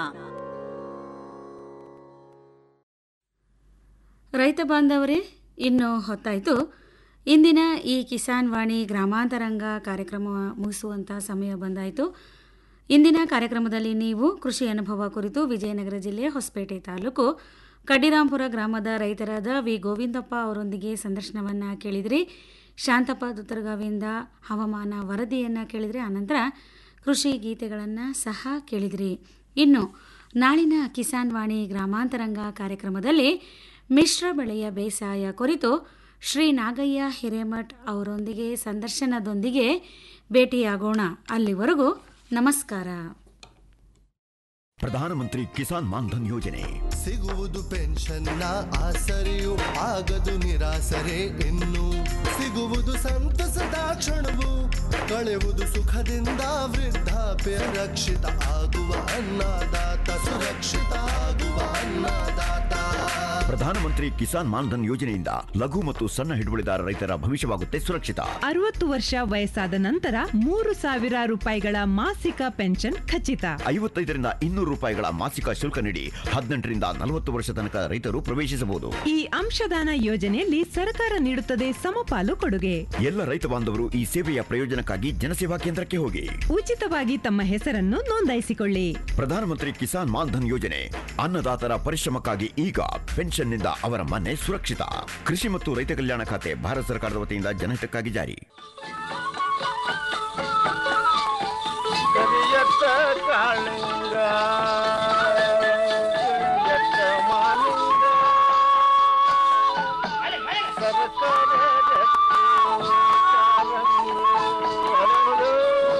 ರೈತ ಬಾಂಧವರೇ ಇನ್ನು ಹೊತ್ತಾಯಿತು ಇಂದಿನ ಈ ಕಿಸಾನ್ ವಾಣಿ ಗ್ರಾಮಾಂತರಂಗ ಕಾರ್ಯಕ್ರಮ ಮುಗಿಸುವಂಥ ಸಮಯ ಬಂದಾಯಿತು ಇಂದಿನ ಕಾರ್ಯಕ್ರಮದಲ್ಲಿ ನೀವು ಕೃಷಿ ಅನುಭವ ಕುರಿತು ವಿಜಯನಗರ ಜಿಲ್ಲೆ ಹೊಸಪೇಟೆ ತಾಲೂಕು ಕಡ್ಡಿರಾಂಪುರ ಗ್ರಾಮದ ರೈತರಾದ ವಿ ಗೋವಿಂದಪ್ಪ ಅವರೊಂದಿಗೆ ಸಂದರ್ಶನವನ್ನು ಕೇಳಿದಿರಿ ಶಾಂತಪ್ಪ ದುತ್ತರಗಾವಿಯಿಂದ ಹವಾಮಾನ ವರದಿಯನ್ನು ಕೇಳಿದರೆ ಆನಂತರ ಕೃಷಿ ಗೀತೆಗಳನ್ನು ಸಹ ಕೇಳಿದಿರಿ ಇನ್ನು ನಾಳಿನ ಕಿಸಾನ್ ವಾಣಿ ಗ್ರಾಮಾಂತರಂಗ ಕಾರ್ಯಕ್ರಮದಲ್ಲಿ ಮಿಶ್ರ ಬೆಳೆಯ ಬೇಸಾಯ ಕುರಿತು ಶ್ರೀ ನಾಗಯ್ಯ ಹಿರೇಮಠ್ ಅವರೊಂದಿಗೆ ಸಂದರ್ಶನದೊಂದಿಗೆ ಭೇಟಿಯಾಗೋಣ ಅಲ್ಲಿವರೆಗೂ ನಮಸ್ಕಾರ ಪ್ರಧಾನಮಂತ್ರಿ ಕಿಸಾನ್ ಮಾನ್ಧನ್ ಯೋಜನೆ ಸಿಗುವುದು ಪೆನ್ಷನ್ನ ಆಸರೆಯು ಆಗದು ನಿರಾಸರೆ ಇನ್ನು ಸಿಗುವುದು ಸಂತಸದ ಕ್ಷಣವು ಕಳೆಯುವುದು ಸುಖದಿಂದ ವೃದ್ಧಾಪ್ಯ ರಕ್ಷಿತ ಆಗುವ ಅನ್ನದಾತ ಸುರಕ್ಷಿತ ಆಗುವ ಅನ್ನದಾತ ಪ್ರಧಾನಮಂತ್ರಿ ಕಿಸಾನ್ ಮಾನ್ಧನ್ ಯೋಜನೆಯಿಂದ ಲಘು ಮತ್ತು ಸಣ್ಣ ಹಿಡುವಳಿದಾರ ರೈತರ ಭವಿಷ್ಯವಾಗುತ್ತೆ ಸುರಕ್ಷಿತ ಅರವತ್ತು ವರ್ಷ ವಯಸ್ಸಾದ ನಂತರ ಮೂರು ಸಾವಿರ ರೂಪಾಯಿಗಳ ಮಾಸಿಕ ಪೆನ್ಷನ್ ಖಚಿತ ಐವತ್ತೈದರಿಂದ ಇನ್ನೂರು ರೂಪಾಯಿಗಳ ಮಾಸಿಕ ಶುಲ್ಕ ನೀಡಿ ಹದಿನೆಂಟರಿಂದ ನಲವತ್ತು ವರ್ಷ ತನಕ ರೈತರು ಪ್ರವೇಶಿಸಬಹುದು ಈ ಅಂಶದಾನ ಯೋಜನೆಯಲ್ಲಿ ಸರ್ಕಾರ ನೀಡುತ್ತದೆ ಸಮಪಾಲು ಕೊಡುಗೆ ಎಲ್ಲ ರೈತ ಬಾಂಧವರು ಈ ಸೇವೆಯ ಪ್ರಯೋಜನಕ್ಕಾಗಿ ಜನಸೇವಾ ಕೇಂದ್ರಕ್ಕೆ ಹೋಗಿ ಉಚಿತವಾಗಿ ತಮ್ಮ ಹೆಸರನ್ನು ನೋಂದಾಯಿಸಿಕೊಳ್ಳಿ ಪ್ರಧಾನಮಂತ್ರಿ ಕಿಸಾನ್ ಮಾನ್ಧನ್ ಯೋಜನೆ ಅನ್ನದಾತರ ಪರಿಶ್ರಮಕ್ಕಾಗಿ ಈಗ ಪೆನ್ಷನ್ನಿಂದ ಅವರ ಮನೆ ಸುರಕ್ಷಿತ ಕೃಷಿ ಮತ್ತು ರೈತ ಕಲ್ಯಾಣ ಖಾತೆ ಭಾರತ ಸರ್ಕಾರದ ವತಿಯಿಂದ ಜನಹಿತಕ್ಕಾಗಿ ಜಾರಿ ಕರಿಯತ್ತ ಕಾಳಿಂಗ ಕರಿಯತ್ತ ಮಾಲಿಂಗ ಸರಸರ ರತ್ನ ಕಾರಂಗಿ ಹರಳು.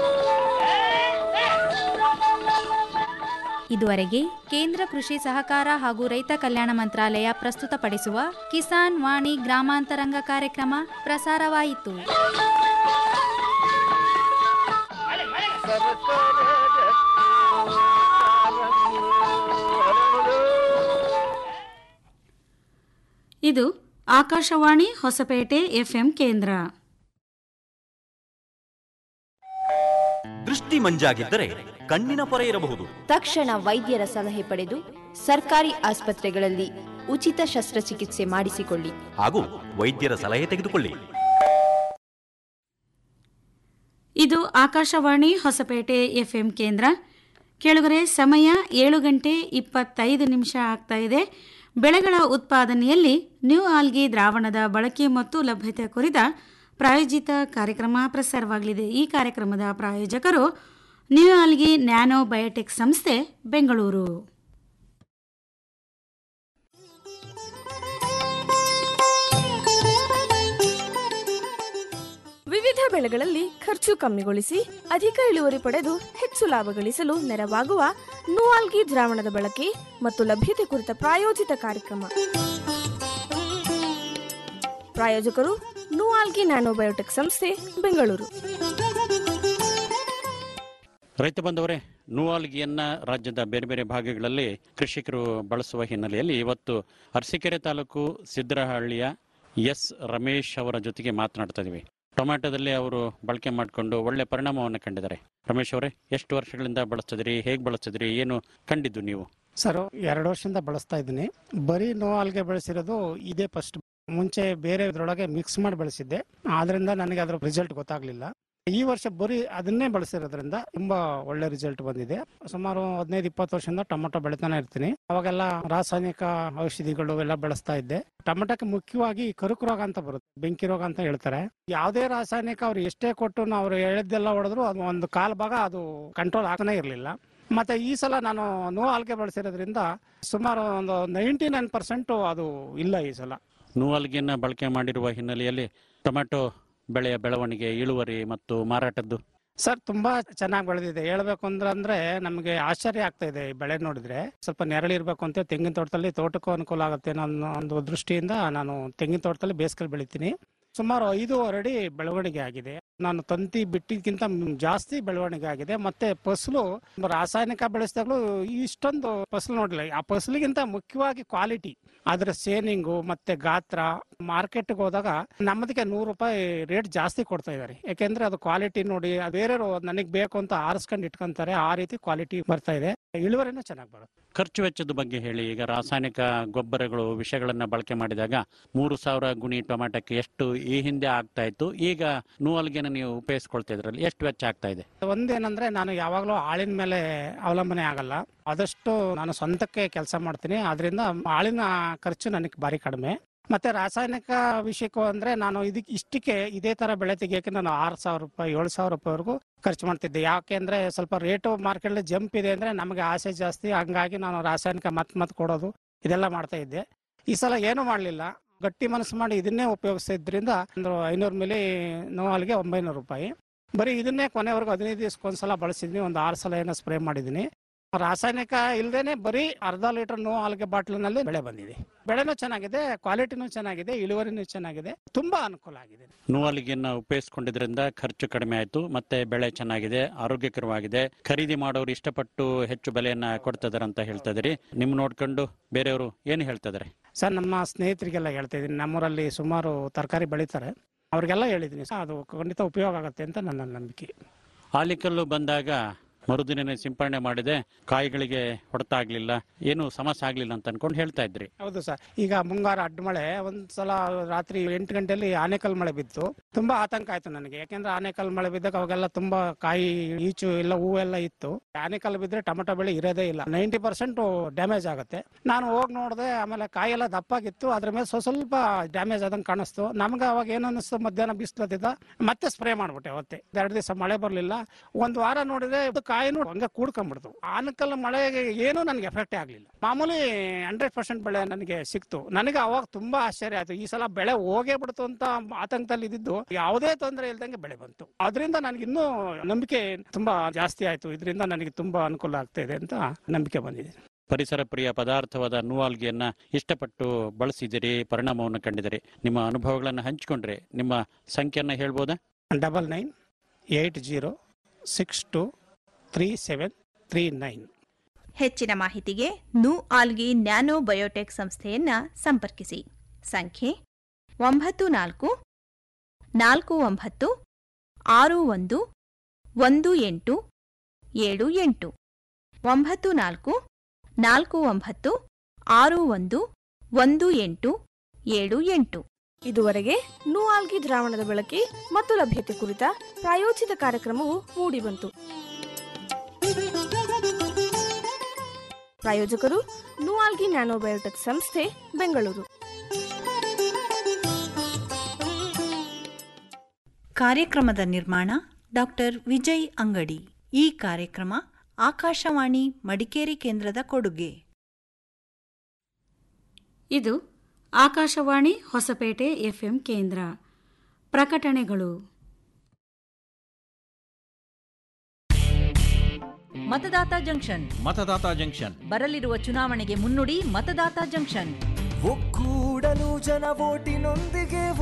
ಇದುವರೆಗೆ ಕೇಂದ್ರ ಕೃಷಿ ಸಹಕಾರ ಹಾಗೂ ರೈತ ಕಲ್ಯಾಣ ಮಂತ್ರಾಲಯ ಪ್ರಸ್ತುತಪಡಿಸುವ ಕಿಸಾನ್ ವಾಣಿ ಗ್ರಾಮಾಂತರಂಗ ಕಾರ್ಯಕ್ರಮ ಪ್ರಸಾರವಾಯಿತು ಸರಸರ ರತ್ನ ಕಾರಂಗಿ ಹರಳು. ಇದು ಆಕಾಶವಾಣಿ ಹೊಸಪೇಟೆ ಎಫ್ಎಂ ಕೇಂದ್ರ ದೃಷ್ಟಿ ಮಂಜಾಗಿದ್ದರೆ ಕಣ್ಣಿನ ಪೊರೆ ಇರಬಹುದು ತಕ್ಷಣ ವೈದ್ಯರ ಸಲಹೆ ಪಡೆದು ಸರ್ಕಾರಿ ಆಸ್ಪತ್ರೆಗಳಲ್ಲಿ ಉಚಿತ ಶಸ್ತ್ರಚಿಕಿತ್ಸೆ ಮಾಡಿಸಿಕೊಳ್ಳಿ ಹಾಗೂ ವೈದ್ಯರ ಸಲಹೆ ತೆಗೆದುಕೊಳ್ಳಿ ಇದು ಆಕಾಶವಾಣಿ ಹೊಸಪೇಟೆ ಎಫ್ಎಂ ಕೇಂದ್ರ ಕೆಳಗರೆ ಸಮಯ ಏಳು ಗಂಟೆ ಇಪ್ಪತ್ತೈದು ನಿಮಿಷ ಆಗ್ತಾ ಇದೆ ಬೆಳೆಗಳ ಉತ್ಪಾದನೆಯಲ್ಲಿ ನ್ಯೂ ಆಲ್ಗಿ ದ್ರಾವಣದ ಬಳಕೆ ಮತ್ತು ಲಭ್ಯತೆ ಕುರಿತ ಪ್ರಾಯೋಜಿತ ಕಾರ್ಯಕ್ರಮ ಪ್ರಸಾರವಾಗಲಿದೆ ಈ ಕಾರ್ಯಕ್ರಮದ ಪ್ರಾಯೋಜಕರು ನ್ಯೂ ಆಲ್ಗಿ ನ್ಯಾನೋ ಬಯೋಟೆಕ್ ಸಂಸ್ಥೆ ಬೆಂಗಳೂರು ವಿವಿಧ ಬೆಳೆಗಳಲ್ಲಿ ಖರ್ಚು ಕಮ್ಮಿಗೊಳಿಸಿ ಅಧಿಕ ಇಳುವರಿ ಪಡೆದು ಹೆಚ್ಚು ಲಾಭ ಗಳಿಸಲು ನೆರವಾಗುವ ನೂಆಲ್ಗಿ ದ್ರಾವಣದ ಬಳಕೆ ಮತ್ತು ಲಭ್ಯತೆ ಕುರಿತ ಪ್ರಾಯೋಜಿತ ಕಾರ್ಯಕ್ರಮ ಪ್ರಾಯೋಜಕರು ನೂಆಲ್ಗಿ ನ್ಯಾನೋಬಯೋಟೆಕ್ ಸಂಸ್ಥೆ ಬೆಂಗಳೂರು ರೈತ ಬಂದವರೇ ನೂವಾಲ್ಗಿಯನ್ನ ರಾಜ್ಯದ ಬೇರೆ ಬೇರೆ ಭಾಗಗಳಲ್ಲಿ ಕೃಷಿಕರು ಬಳಸುವ ಹಿನ್ನೆಲೆಯಲ್ಲಿ ಇವತ್ತು ಅರಸೀಕೆರೆ ತಾಲೂಕು ಸಿದ್ದರಹಳ್ಳಿಯ ಎಸ್ ರಮೇಶ್ ಅವರ ಜೊತೆಗೆ ಮಾತನಾಡ್ತಾ ಇದೀವಿ ಟೊಮ್ಯಾಟೋದಲ್ಲಿ ಅವರು ಬಳಕೆ ಮಾಡಿಕೊಂಡು ಒಳ್ಳೆ ಪರಿಣಾಮವನ್ನು ಕಂಡಿದ್ದಾರೆ ರಮೇಶ್ ಅವರೇ ಎಷ್ಟು ವರ್ಷಗಳಿಂದ ಬಳಸ್ತಿದ್ರಿ ಹೇಗೆ ಬಳಸ್ತಿದ್ರಿ ಏನು ಕಂಡಿದ್ದು ನೀವು ಸರ್ ಎರಡು ವರ್ಷದಿಂದ ಬಳಸ್ತಾ ಇದ್ದೀನಿ ಬರೀ ನೋ ಆಲ್ಗೆ ಬೆಳೆಸಿರೋದು ಇದೇ ಫಸ್ಟ್ ಮುಂಚೆ ಬೇರೆ ಇದ್ರೊಳಗೆ ಮಿಕ್ಸ್ ಮಾಡಿ ಬೆಳೆಸಿದ್ದೆ ಆದ್ರಿಂದ ನನಗೆ ಅದರ ರಿಸಲ್ಟ್ ಗೊತ್ತಾಗ್ಲಿಲ್ಲ ಈ ವರ್ಷ ಬರೀ ಅದನ್ನೇ ಬಳಸಿರೋದ್ರಿಂದ ತುಂಬಾ ಒಳ್ಳೆ ರಿಸಲ್ಟ್ ಬಂದಿದೆ ಸುಮಾರು ಹದಿನೈದು ಇಪ್ಪತ್ತು ವರ್ಷದಿಂದ ಟೊಮೊಟೊ ಬೆಳಿತಾನೆ ಇರ್ತೀನಿ ಅವಾಗೆಲ್ಲ ರಾಸಾಯನಿಕ ಔಷಧಿಗಳು ಎಲ್ಲ ಬಳಸ್ತಾ ಇದ್ದೆ ಟೊಮೊಟೊಕ್ಕೆ ಮುಖ್ಯವಾಗಿ ಕರುಕು ರೋಗ ಅಂತ ಬರುತ್ತೆ ಬೆಂಕಿ ರೋಗ ಅಂತ ಹೇಳ್ತಾರೆ ಯಾವುದೇ ರಾಸಾಯನಿಕ ಅವ್ರು ಎಷ್ಟೇ ಕೊಟ್ಟು ಅವ್ರು ಹೇಳಿದ್ದೆಲ್ಲ ಹೊಡೆದ್ರು ಅದು ಒಂದು ಕಾಲ್ ಭಾಗ ಅದು ಕಂಟ್ರೋಲ್ ಆಗ್ತಾನೆ ಇರಲಿಲ್ಲ ಮತ್ತೆ ಈ ಸಲ ನಾನು ನೋ ಆಲ್ಗೆ ಬಳಸಿರೋದ್ರಿಂದ ಸುಮಾರು ಒಂದು ನೈಂಟಿ ನೈನ್ ಪರ್ಸೆಂಟ್ ಅದು ಇಲ್ಲ ಈ ಸಲ ನೂವಾಲ್ಗಿಯನ್ನ ಬಳಕೆ ಮಾಡಿರುವ ಹಿನ್ನೆಲೆಯಲ್ಲಿ ಟೊಮ್ಯಾಟೊ ಬೆಳೆಯ ಬೆಳವಣಿಗೆ ಇಳುವರಿ ಮತ್ತು ಮಾರಾಟದ್ದು ಸರ್ ತುಂಬಾ ಚೆನ್ನಾಗಿ ಬೆಳೆದಿದೆ ಹೇಳ್ಬೇಕು ಅಂದ್ರೆ ಅಂದ್ರೆ ನಮಗೆ ಆಶ್ಚರ್ಯ ಆಗ್ತಾ ಇದೆ ಈ ಬೆಳೆ ನೋಡಿದ್ರೆ ಸ್ವಲ್ಪ ನೆರಳಿರ್ಬೇಕು ಅಂತ ತೆಂಗಿನ ತೋಟದಲ್ಲಿ ತೋಟಕ್ಕೂ ಅನುಕೂಲ ಆಗುತ್ತೆ ಅನ್ನೋ ಒಂದು ದೃಷ್ಟಿಯಿಂದ ನಾನು ತೆಂಗಿನ ತೋಟದಲ್ಲಿ ಬೇಸಿಗೆ ಬೆಳಿತೀನಿ ಸುಮಾರು ಐದೂವರೆ ಅಡಿ ಬೆಳವಣಿಗೆ ಆಗಿದೆ ನಾನು ತಂತಿ ಬಿಟ್ಟಿದ್ಕಿಂತ ಜಾಸ್ತಿ ಬೆಳವಣಿಗೆ ಆಗಿದೆ ಮತ್ತೆ ಫಸಲು ರಾಸಾಯನಿಕ ಬೆಳೆಸಿದಾಗಲೂ ಇಷ್ಟೊಂದು ಫಸಲು ನೋಡಿಲ್ಲ ಆ ಫಸಲಿಗಿಂತ ಮುಖ್ಯವಾಗಿ ಕ್ವಾಲಿಟಿ ಅದರ ಸೇನಿಂಗು ಮತ್ತೆ ಗಾತ್ರ ಮಾರ್ಕೆಟ್ಗೆ ಹೋದಾಗ ನಮ್ಮದಕ್ಕೆ ನೂರು ರೂಪಾಯಿ ರೇಟ್ ಜಾಸ್ತಿ ಕೊಡ್ತಾ ಇದ್ದಾರೆ ಯಾಕೆಂದ್ರೆ ಅದು ಕ್ವಾಲಿಟಿ ನೋಡಿ ಬೇರೆಯವರು ನನಗೆ ಬೇಕು ಅಂತ ಆರಿಸ್ಕೊಂಡು ಇಟ್ಕೊಂತಾರೆ ಆ ರೀತಿ ಕ್ವಾಲಿಟಿ ಬರ್ತಾ ಇದೆ ಇಳುವರಿನೂ ಚೆನ್ನಾಗಿ ಬರುತ್ತೆ ಖರ್ಚು ವೆಚ್ಚದ ಬಗ್ಗೆ ಹೇಳಿ ಈಗ ರಾಸಾಯನಿಕ ಗೊಬ್ಬರಗಳು ವಿಷಗಳನ್ನ ಬಳಕೆ ಮಾಡಿದಾಗ ಮೂರು ಸಾವಿರ ಗುಣಿ ಟೊಮ್ಯಾಟೋಕ್ಕೆ ಎಷ್ಟು ಈ ಹಿಂದೆ ಆಗ್ತಾ ಇತ್ತು ಈಗ ನೂವಲ್ಗೆನ ನೀವು ಉಪಯೋಗಿಸ್ಕೊಳ್ತಾ ಇದ್ರಲ್ಲಿ ಎಷ್ಟು ವೆಚ್ಚ ಆಗ್ತಾ ಇದೆ ಒಂದೇನಂದ್ರೆ ನಾನು ಯಾವಾಗಲೂ ಆಳಿನ ಮೇಲೆ ಅವಲಂಬನೆ ಆಗಲ್ಲ ಆದಷ್ಟು ನಾನು ಸ್ವಂತಕ್ಕೆ ಕೆಲಸ ಮಾಡ್ತೀನಿ ಅದರಿಂದ ಆಳಿನ ಖರ್ಚು ನನಗೆ ಭಾರಿ ಕಡಿಮೆ ಮತ್ತೆ ರಾಸಾಯನಿಕ ವಿಷಯಕ್ಕೂ ಅಂದ್ರೆ ನಾನು ಇದಕ್ಕೆ ಇಷ್ಟಕ್ಕೆ ಇದೇ ತರ ಬೆಳೆ ತೆಗಿಯಕ್ಕೆ ನಾನು ಆರು ಸಾವಿರ ರೂಪಾಯಿ ಏಳು ಸಾವಿರ ರೂಪಾಯಿವರೆಗೂ ಖರ್ಚು ಮಾಡ್ತಿದ್ದೆ ಯಾಕೆ ಅಂದ್ರೆ ಸ್ವಲ್ಪ ರೇಟು ಮಾರ್ಕೆಟ್ ಜಂಪ್ ಇದೆ ಅಂದ್ರೆ ನಮಗೆ ಆಸೆ ಜಾಸ್ತಿ ಹಂಗಾಗಿ ನಾನು ರಾಸಾಯನಿಕ ಮತ್ ಮತ್ ಕೊಡೋದು ಇದೆಲ್ಲ ಮಾಡ್ತಾ ಇದ್ದೆ ಈ ಸಲ ಏನು ಮಾಡಲಿಲ್ಲ ಗಟ್ಟಿ ಮನಸ್ಸು ಮಾಡಿ ಇದನ್ನೇ ಉಪಯೋಗಿಸಿದ್ರಿಂದ ಒಂದು ಐನೂರು ಮಿಲಿ ನೋವಾಲ್ಗೆ ಒಂಬೈನೂರು ರೂಪಾಯಿ ಬರೀ ಇದನ್ನೇ ಕೊನೆವರೆಗೂ ಹದಿನೈದು ದಿವಸಕ್ಕೊಂದ್ಸಲ ಬಳಸಿದ್ನಿ ಒಂದು ಆರು ಸಲ ಏನೋ ಸ್ಪ್ರೇ ಮಾಡಿದ್ದೀನಿ ರಾಸಾಯನಿಕ ಇಲ್ದೇನೆ ಬರೀ ಅರ್ಧ ಲೀಟರ್ ನೋ ಆಲ್ಗೆ ಬಾಟ್ಲಿನಲ್ಲಿ ಬೆಳೆ ಬಂದಿದೆ ಬೆಳೆನೂ ಚೆನ್ನಾಗಿದೆ ಕ್ವಾಲಿಟಿನೂ ಚೆನ್ನಾಗಿದೆ ಇಳುವರಿನೂ ಚೆನ್ನಾಗಿದೆ ತುಂಬಾ ಅನುಕೂಲ ಆಗಿದೆ ನೂವಲ್ಗಿಯನ್ನ ಉಪಯೋಗಿಸ್ಕೊಂಡಿದ್ರಿಂದ ಖರ್ಚು ಕಡಿಮೆ ಆಯ್ತು ಮತ್ತೆ ಬೆಳೆ ಚೆನ್ನಾಗಿದೆ ಆರೋಗ್ಯಕರವಾಗಿದೆ ಖರೀದಿ ಮಾಡೋರು ಇಷ್ಟಪಟ್ಟು ಹೆಚ್ಚು ಬೆಲೆಯನ್ನ ಕೊಡ್ತಿದಾರೆ ಅಂತ ಹೇಳ್ತಾ ಇದೀರಿ ನಿಮ್ ನೋಡ್ಕೊಂಡು ಬೇರೆಯವರು ಏನು ಹೇಳ್ತಾ ಇದಾರೆ ಸರ್ ನಮ್ಮ ಸ್ನೇಹಿತರಿಗೆಲ್ಲ ಹೇಳ್ತಾ ಇದ್ದೀನಿ ನಮ್ಮೂರಲ್ಲಿ ಸುಮಾರು ತರಕಾರಿ ಬೆಳೀತಾರೆ ಅವ್ರಿಗೆಲ್ಲ ಹೇಳಿದ್ದೀನಿ ಸರ್ ಅದು ಖಂಡಿತ ಉಪಯೋಗ ಆಗುತ್ತೆ ಅಂತ ನನ್ನ ನಂಬಿಕೆ ಆಲಿಕಲ್ಲು ಬಂದಾಗ ಮರುದಿನ ಸಿಂಪರಣೆ ಮಾಡಿದೆ ಕಾಯಿಗಳಿಗೆ ಹೊಡೆತ ಆಗ್ಲಿಲ್ಲ ಏನು ಸಮಸ್ಯೆ ಆಗ್ಲಿಲ್ಲ ಅಂತ ಅನ್ಕೊಂಡು ಹೇಳ್ತಾ ಇದ್ರಿ ಹೌದು ಸರ್ ಈಗ ಮುಂಗಾರ ಅಡ್ಡ ಮಳೆ ಒಂದ್ಸಲ ರಾತ್ರಿ ಎಂಟು ಗಂಟೆಯಲ್ಲಿ ಆನೆಕಲ್ ಮಳೆ ಬಿತ್ತು ತುಂಬಾ ಆತಂಕ ಆಯ್ತು ನನಗೆ ಯಾಕೆಂದ್ರೆ ಆನೆಕಲ್ ಮಳೆ ಬಿದ್ದಾಗ ಅವಾಗೆಲ್ಲ ತುಂಬಾ ಕಾಯಿ ಈಚು ಎಲ್ಲ ಹೂವೆಲ್ಲ ಇತ್ತು ಆನೆಕಲ್ ಬಿದ್ರೆ ಟೊಮೆಟೊ ಬೆಳೆ ಇರೋದೇ ಇಲ್ಲ ನೈಂಟಿ ಪರ್ಸೆಂಟ್ ಡ್ಯಾಮೇಜ್ ಆಗುತ್ತೆ ನಾನು ಹೋಗಿ ನೋಡಿದೆ ಆಮೇಲೆ ಕಾಯಿ ಎಲ್ಲ ದಪ್ಪಾಗಿತ್ತು ಅದ್ರ ಮೇಲೆ ಸ್ವಲ್ಪ ಸ್ವಲ್ಪ ಡ್ಯಾಮೇಜ್ ಆದಂಗೆ ಕಾಣಿಸ್ತು ನಮ್ಗೆ ಅವಾಗ ಏನು ಅನ್ನಿಸ್ತು ಮಧ್ಯಾಹ್ನ ಬಿಸಿಲತ್ತಿದ್ದ ಮತ್ತೆ ಸ್ಪ್ರೇ ಮಾಡ್ಬಿಟ್ಟೆ ಅವತ್ತೆ ಎರಡು ದಿವಸ ಮಳೆ ಬರಲಿಲ್ಲ ಒಂದು ವಾರ ನೋಡಿದ್ರೆ ಇದು ಕಾಯಿನೂ ಹಂಗೆ ಕೂಡ್ಕೊಂಡ್ಬಿಡ್ತು ಆನಕಲ್ ಮಳೆಗೆ ಏನೂ ನನಗೆ ಎಫೆಕ್ಟೇ ಆಗಲಿಲ್ಲ ಮಾಮೂಲಿ ಹಂಡ್ರೆಡ್ ಪರ್ಸೆಂಟ್ ಬೆಳೆ ನನಗೆ ಸಿಕ್ತು ನನಗೆ ಅವಾಗ ತುಂಬಾ ಆಶ್ಚರ್ಯ ಆಯ್ತು ಈ ಸಲ ಬೆಳೆ ಹೋಗೇ ಬಿಡ್ತು ಅಂತ ಆತಂಕದಲ್ಲಿ ಇದ್ದಿದ್ದು ಯಾವುದೇ ತೊಂದರೆ ಇಲ್ದಂಗೆ ಬೆಳೆ ಬಂತು ಅದರಿಂದ ನನಗೆ ಇನ್ನೂ ನಂಬಿಕೆ ತುಂಬಾ ಜಾಸ್ತಿ ಆಯ್ತು ಇದರಿಂದ ನನಗೆ ತುಂಬಾ ಅನುಕೂಲ ಆಗ್ತಾ ಇದೆ ಅಂತ ನಂಬಿಕೆ ಬಂದಿದೆ ಪರಿಸರ ಪ್ರಿಯ ಪದಾರ್ಥವಾದ ನೂವಾಲ್ಗಿಯನ್ನ ಇಷ್ಟಪಟ್ಟು ಬಳಸಿದಿರಿ ಪರಿಣಾಮವನ್ನು ಕಂಡಿದಿರಿ ನಿಮ್ಮ ಅನುಭವಗಳನ್ನು ಹಂಚಿಕೊಂಡ್ರೆ ನಿಮ್ಮ ಸಂಖ್ಯೆಯನ್ನ ಹೇಳ್ಬೋದಾ double nine eight zero six two three seven three nine ಹೆಚ್ಚಿನ ಮಾಹಿತಿಗೆ ನು ಆಲ್ಗಿ ನ್ಯಾನೋ ಬಯೋಟೆಕ್ ಸಂಸ್ಥೆಯನ್ನ ಸಂಪರ್ಕಿಸಿ ಸಂಖ್ಯೆ ಒಂಬತ್ತು ನಾಲ್ಕು ನಾಲ್ಕು ಒಂಬತ್ತು ಆರು ಒಂದು ಒಂದು ಎಂಟು ಏಳು ಎಂಟು ಒಂಬತ್ತು ನಾಲ್ಕು ನಾಲ್ಕು ಒಂಬತ್ತು ಆರು ಒಂದು ಒಂದು ಎಂಟು ಏಳು ಎಂಟು ಇದುವರೆಗೆ ನೂಆಲ್ಗಿ ದ್ರಾವಣದ ಬಳಕೆ ಮತ್ತು ಲಭ್ಯತೆ ಕುರಿತ ಪ್ರಾಯೋಜಿತ ಕಾರ್ಯಕ್ರಮವು ಮೂಡಿಬಂತು ಪ್ರಾಯೋಜಕರು ನೂಆಲ್ಗಿ ನ್ಯಾನೋಬಯೋಟೆಕ್ ಸಂಸ್ಥೆ ಬೆಂಗಳೂರು ಕಾರ್ಯಕ್ರಮದ ನಿರ್ಮಾಣ ಡಾಕ್ಟರ್ ವಿಜಯ್ ಅಂಗಡಿ ಈ ಕಾರ್ಯಕ್ರಮ ಆಕಾಶವಾಣಿ ಮಡಿಕೇರಿ ಕೇಂದ್ರದ ಕೊಡುಗೆ ಇದು ಆಕಾಶವಾಣಿ ಹೊಸಪೇಟೆ ಎಫ್ಎಂ ಕೇಂದ್ರ ಪ್ರಕಟಣೆಗಳು ಮತದಾತ ಜಂಕ್ಷನ್ ಮತದಾತ ಜಂಕ್ಷನ್ ಬರಲಿರುವ ಚುನಾವಣೆಗೆ ಮುನ್ನುಡಿ ಮತದಾತ ಜಂಕ್ಷನ್ ಒಕ್ಕೂಡಲು ಜನ ಓಟಿನೊಂದಿಗೆ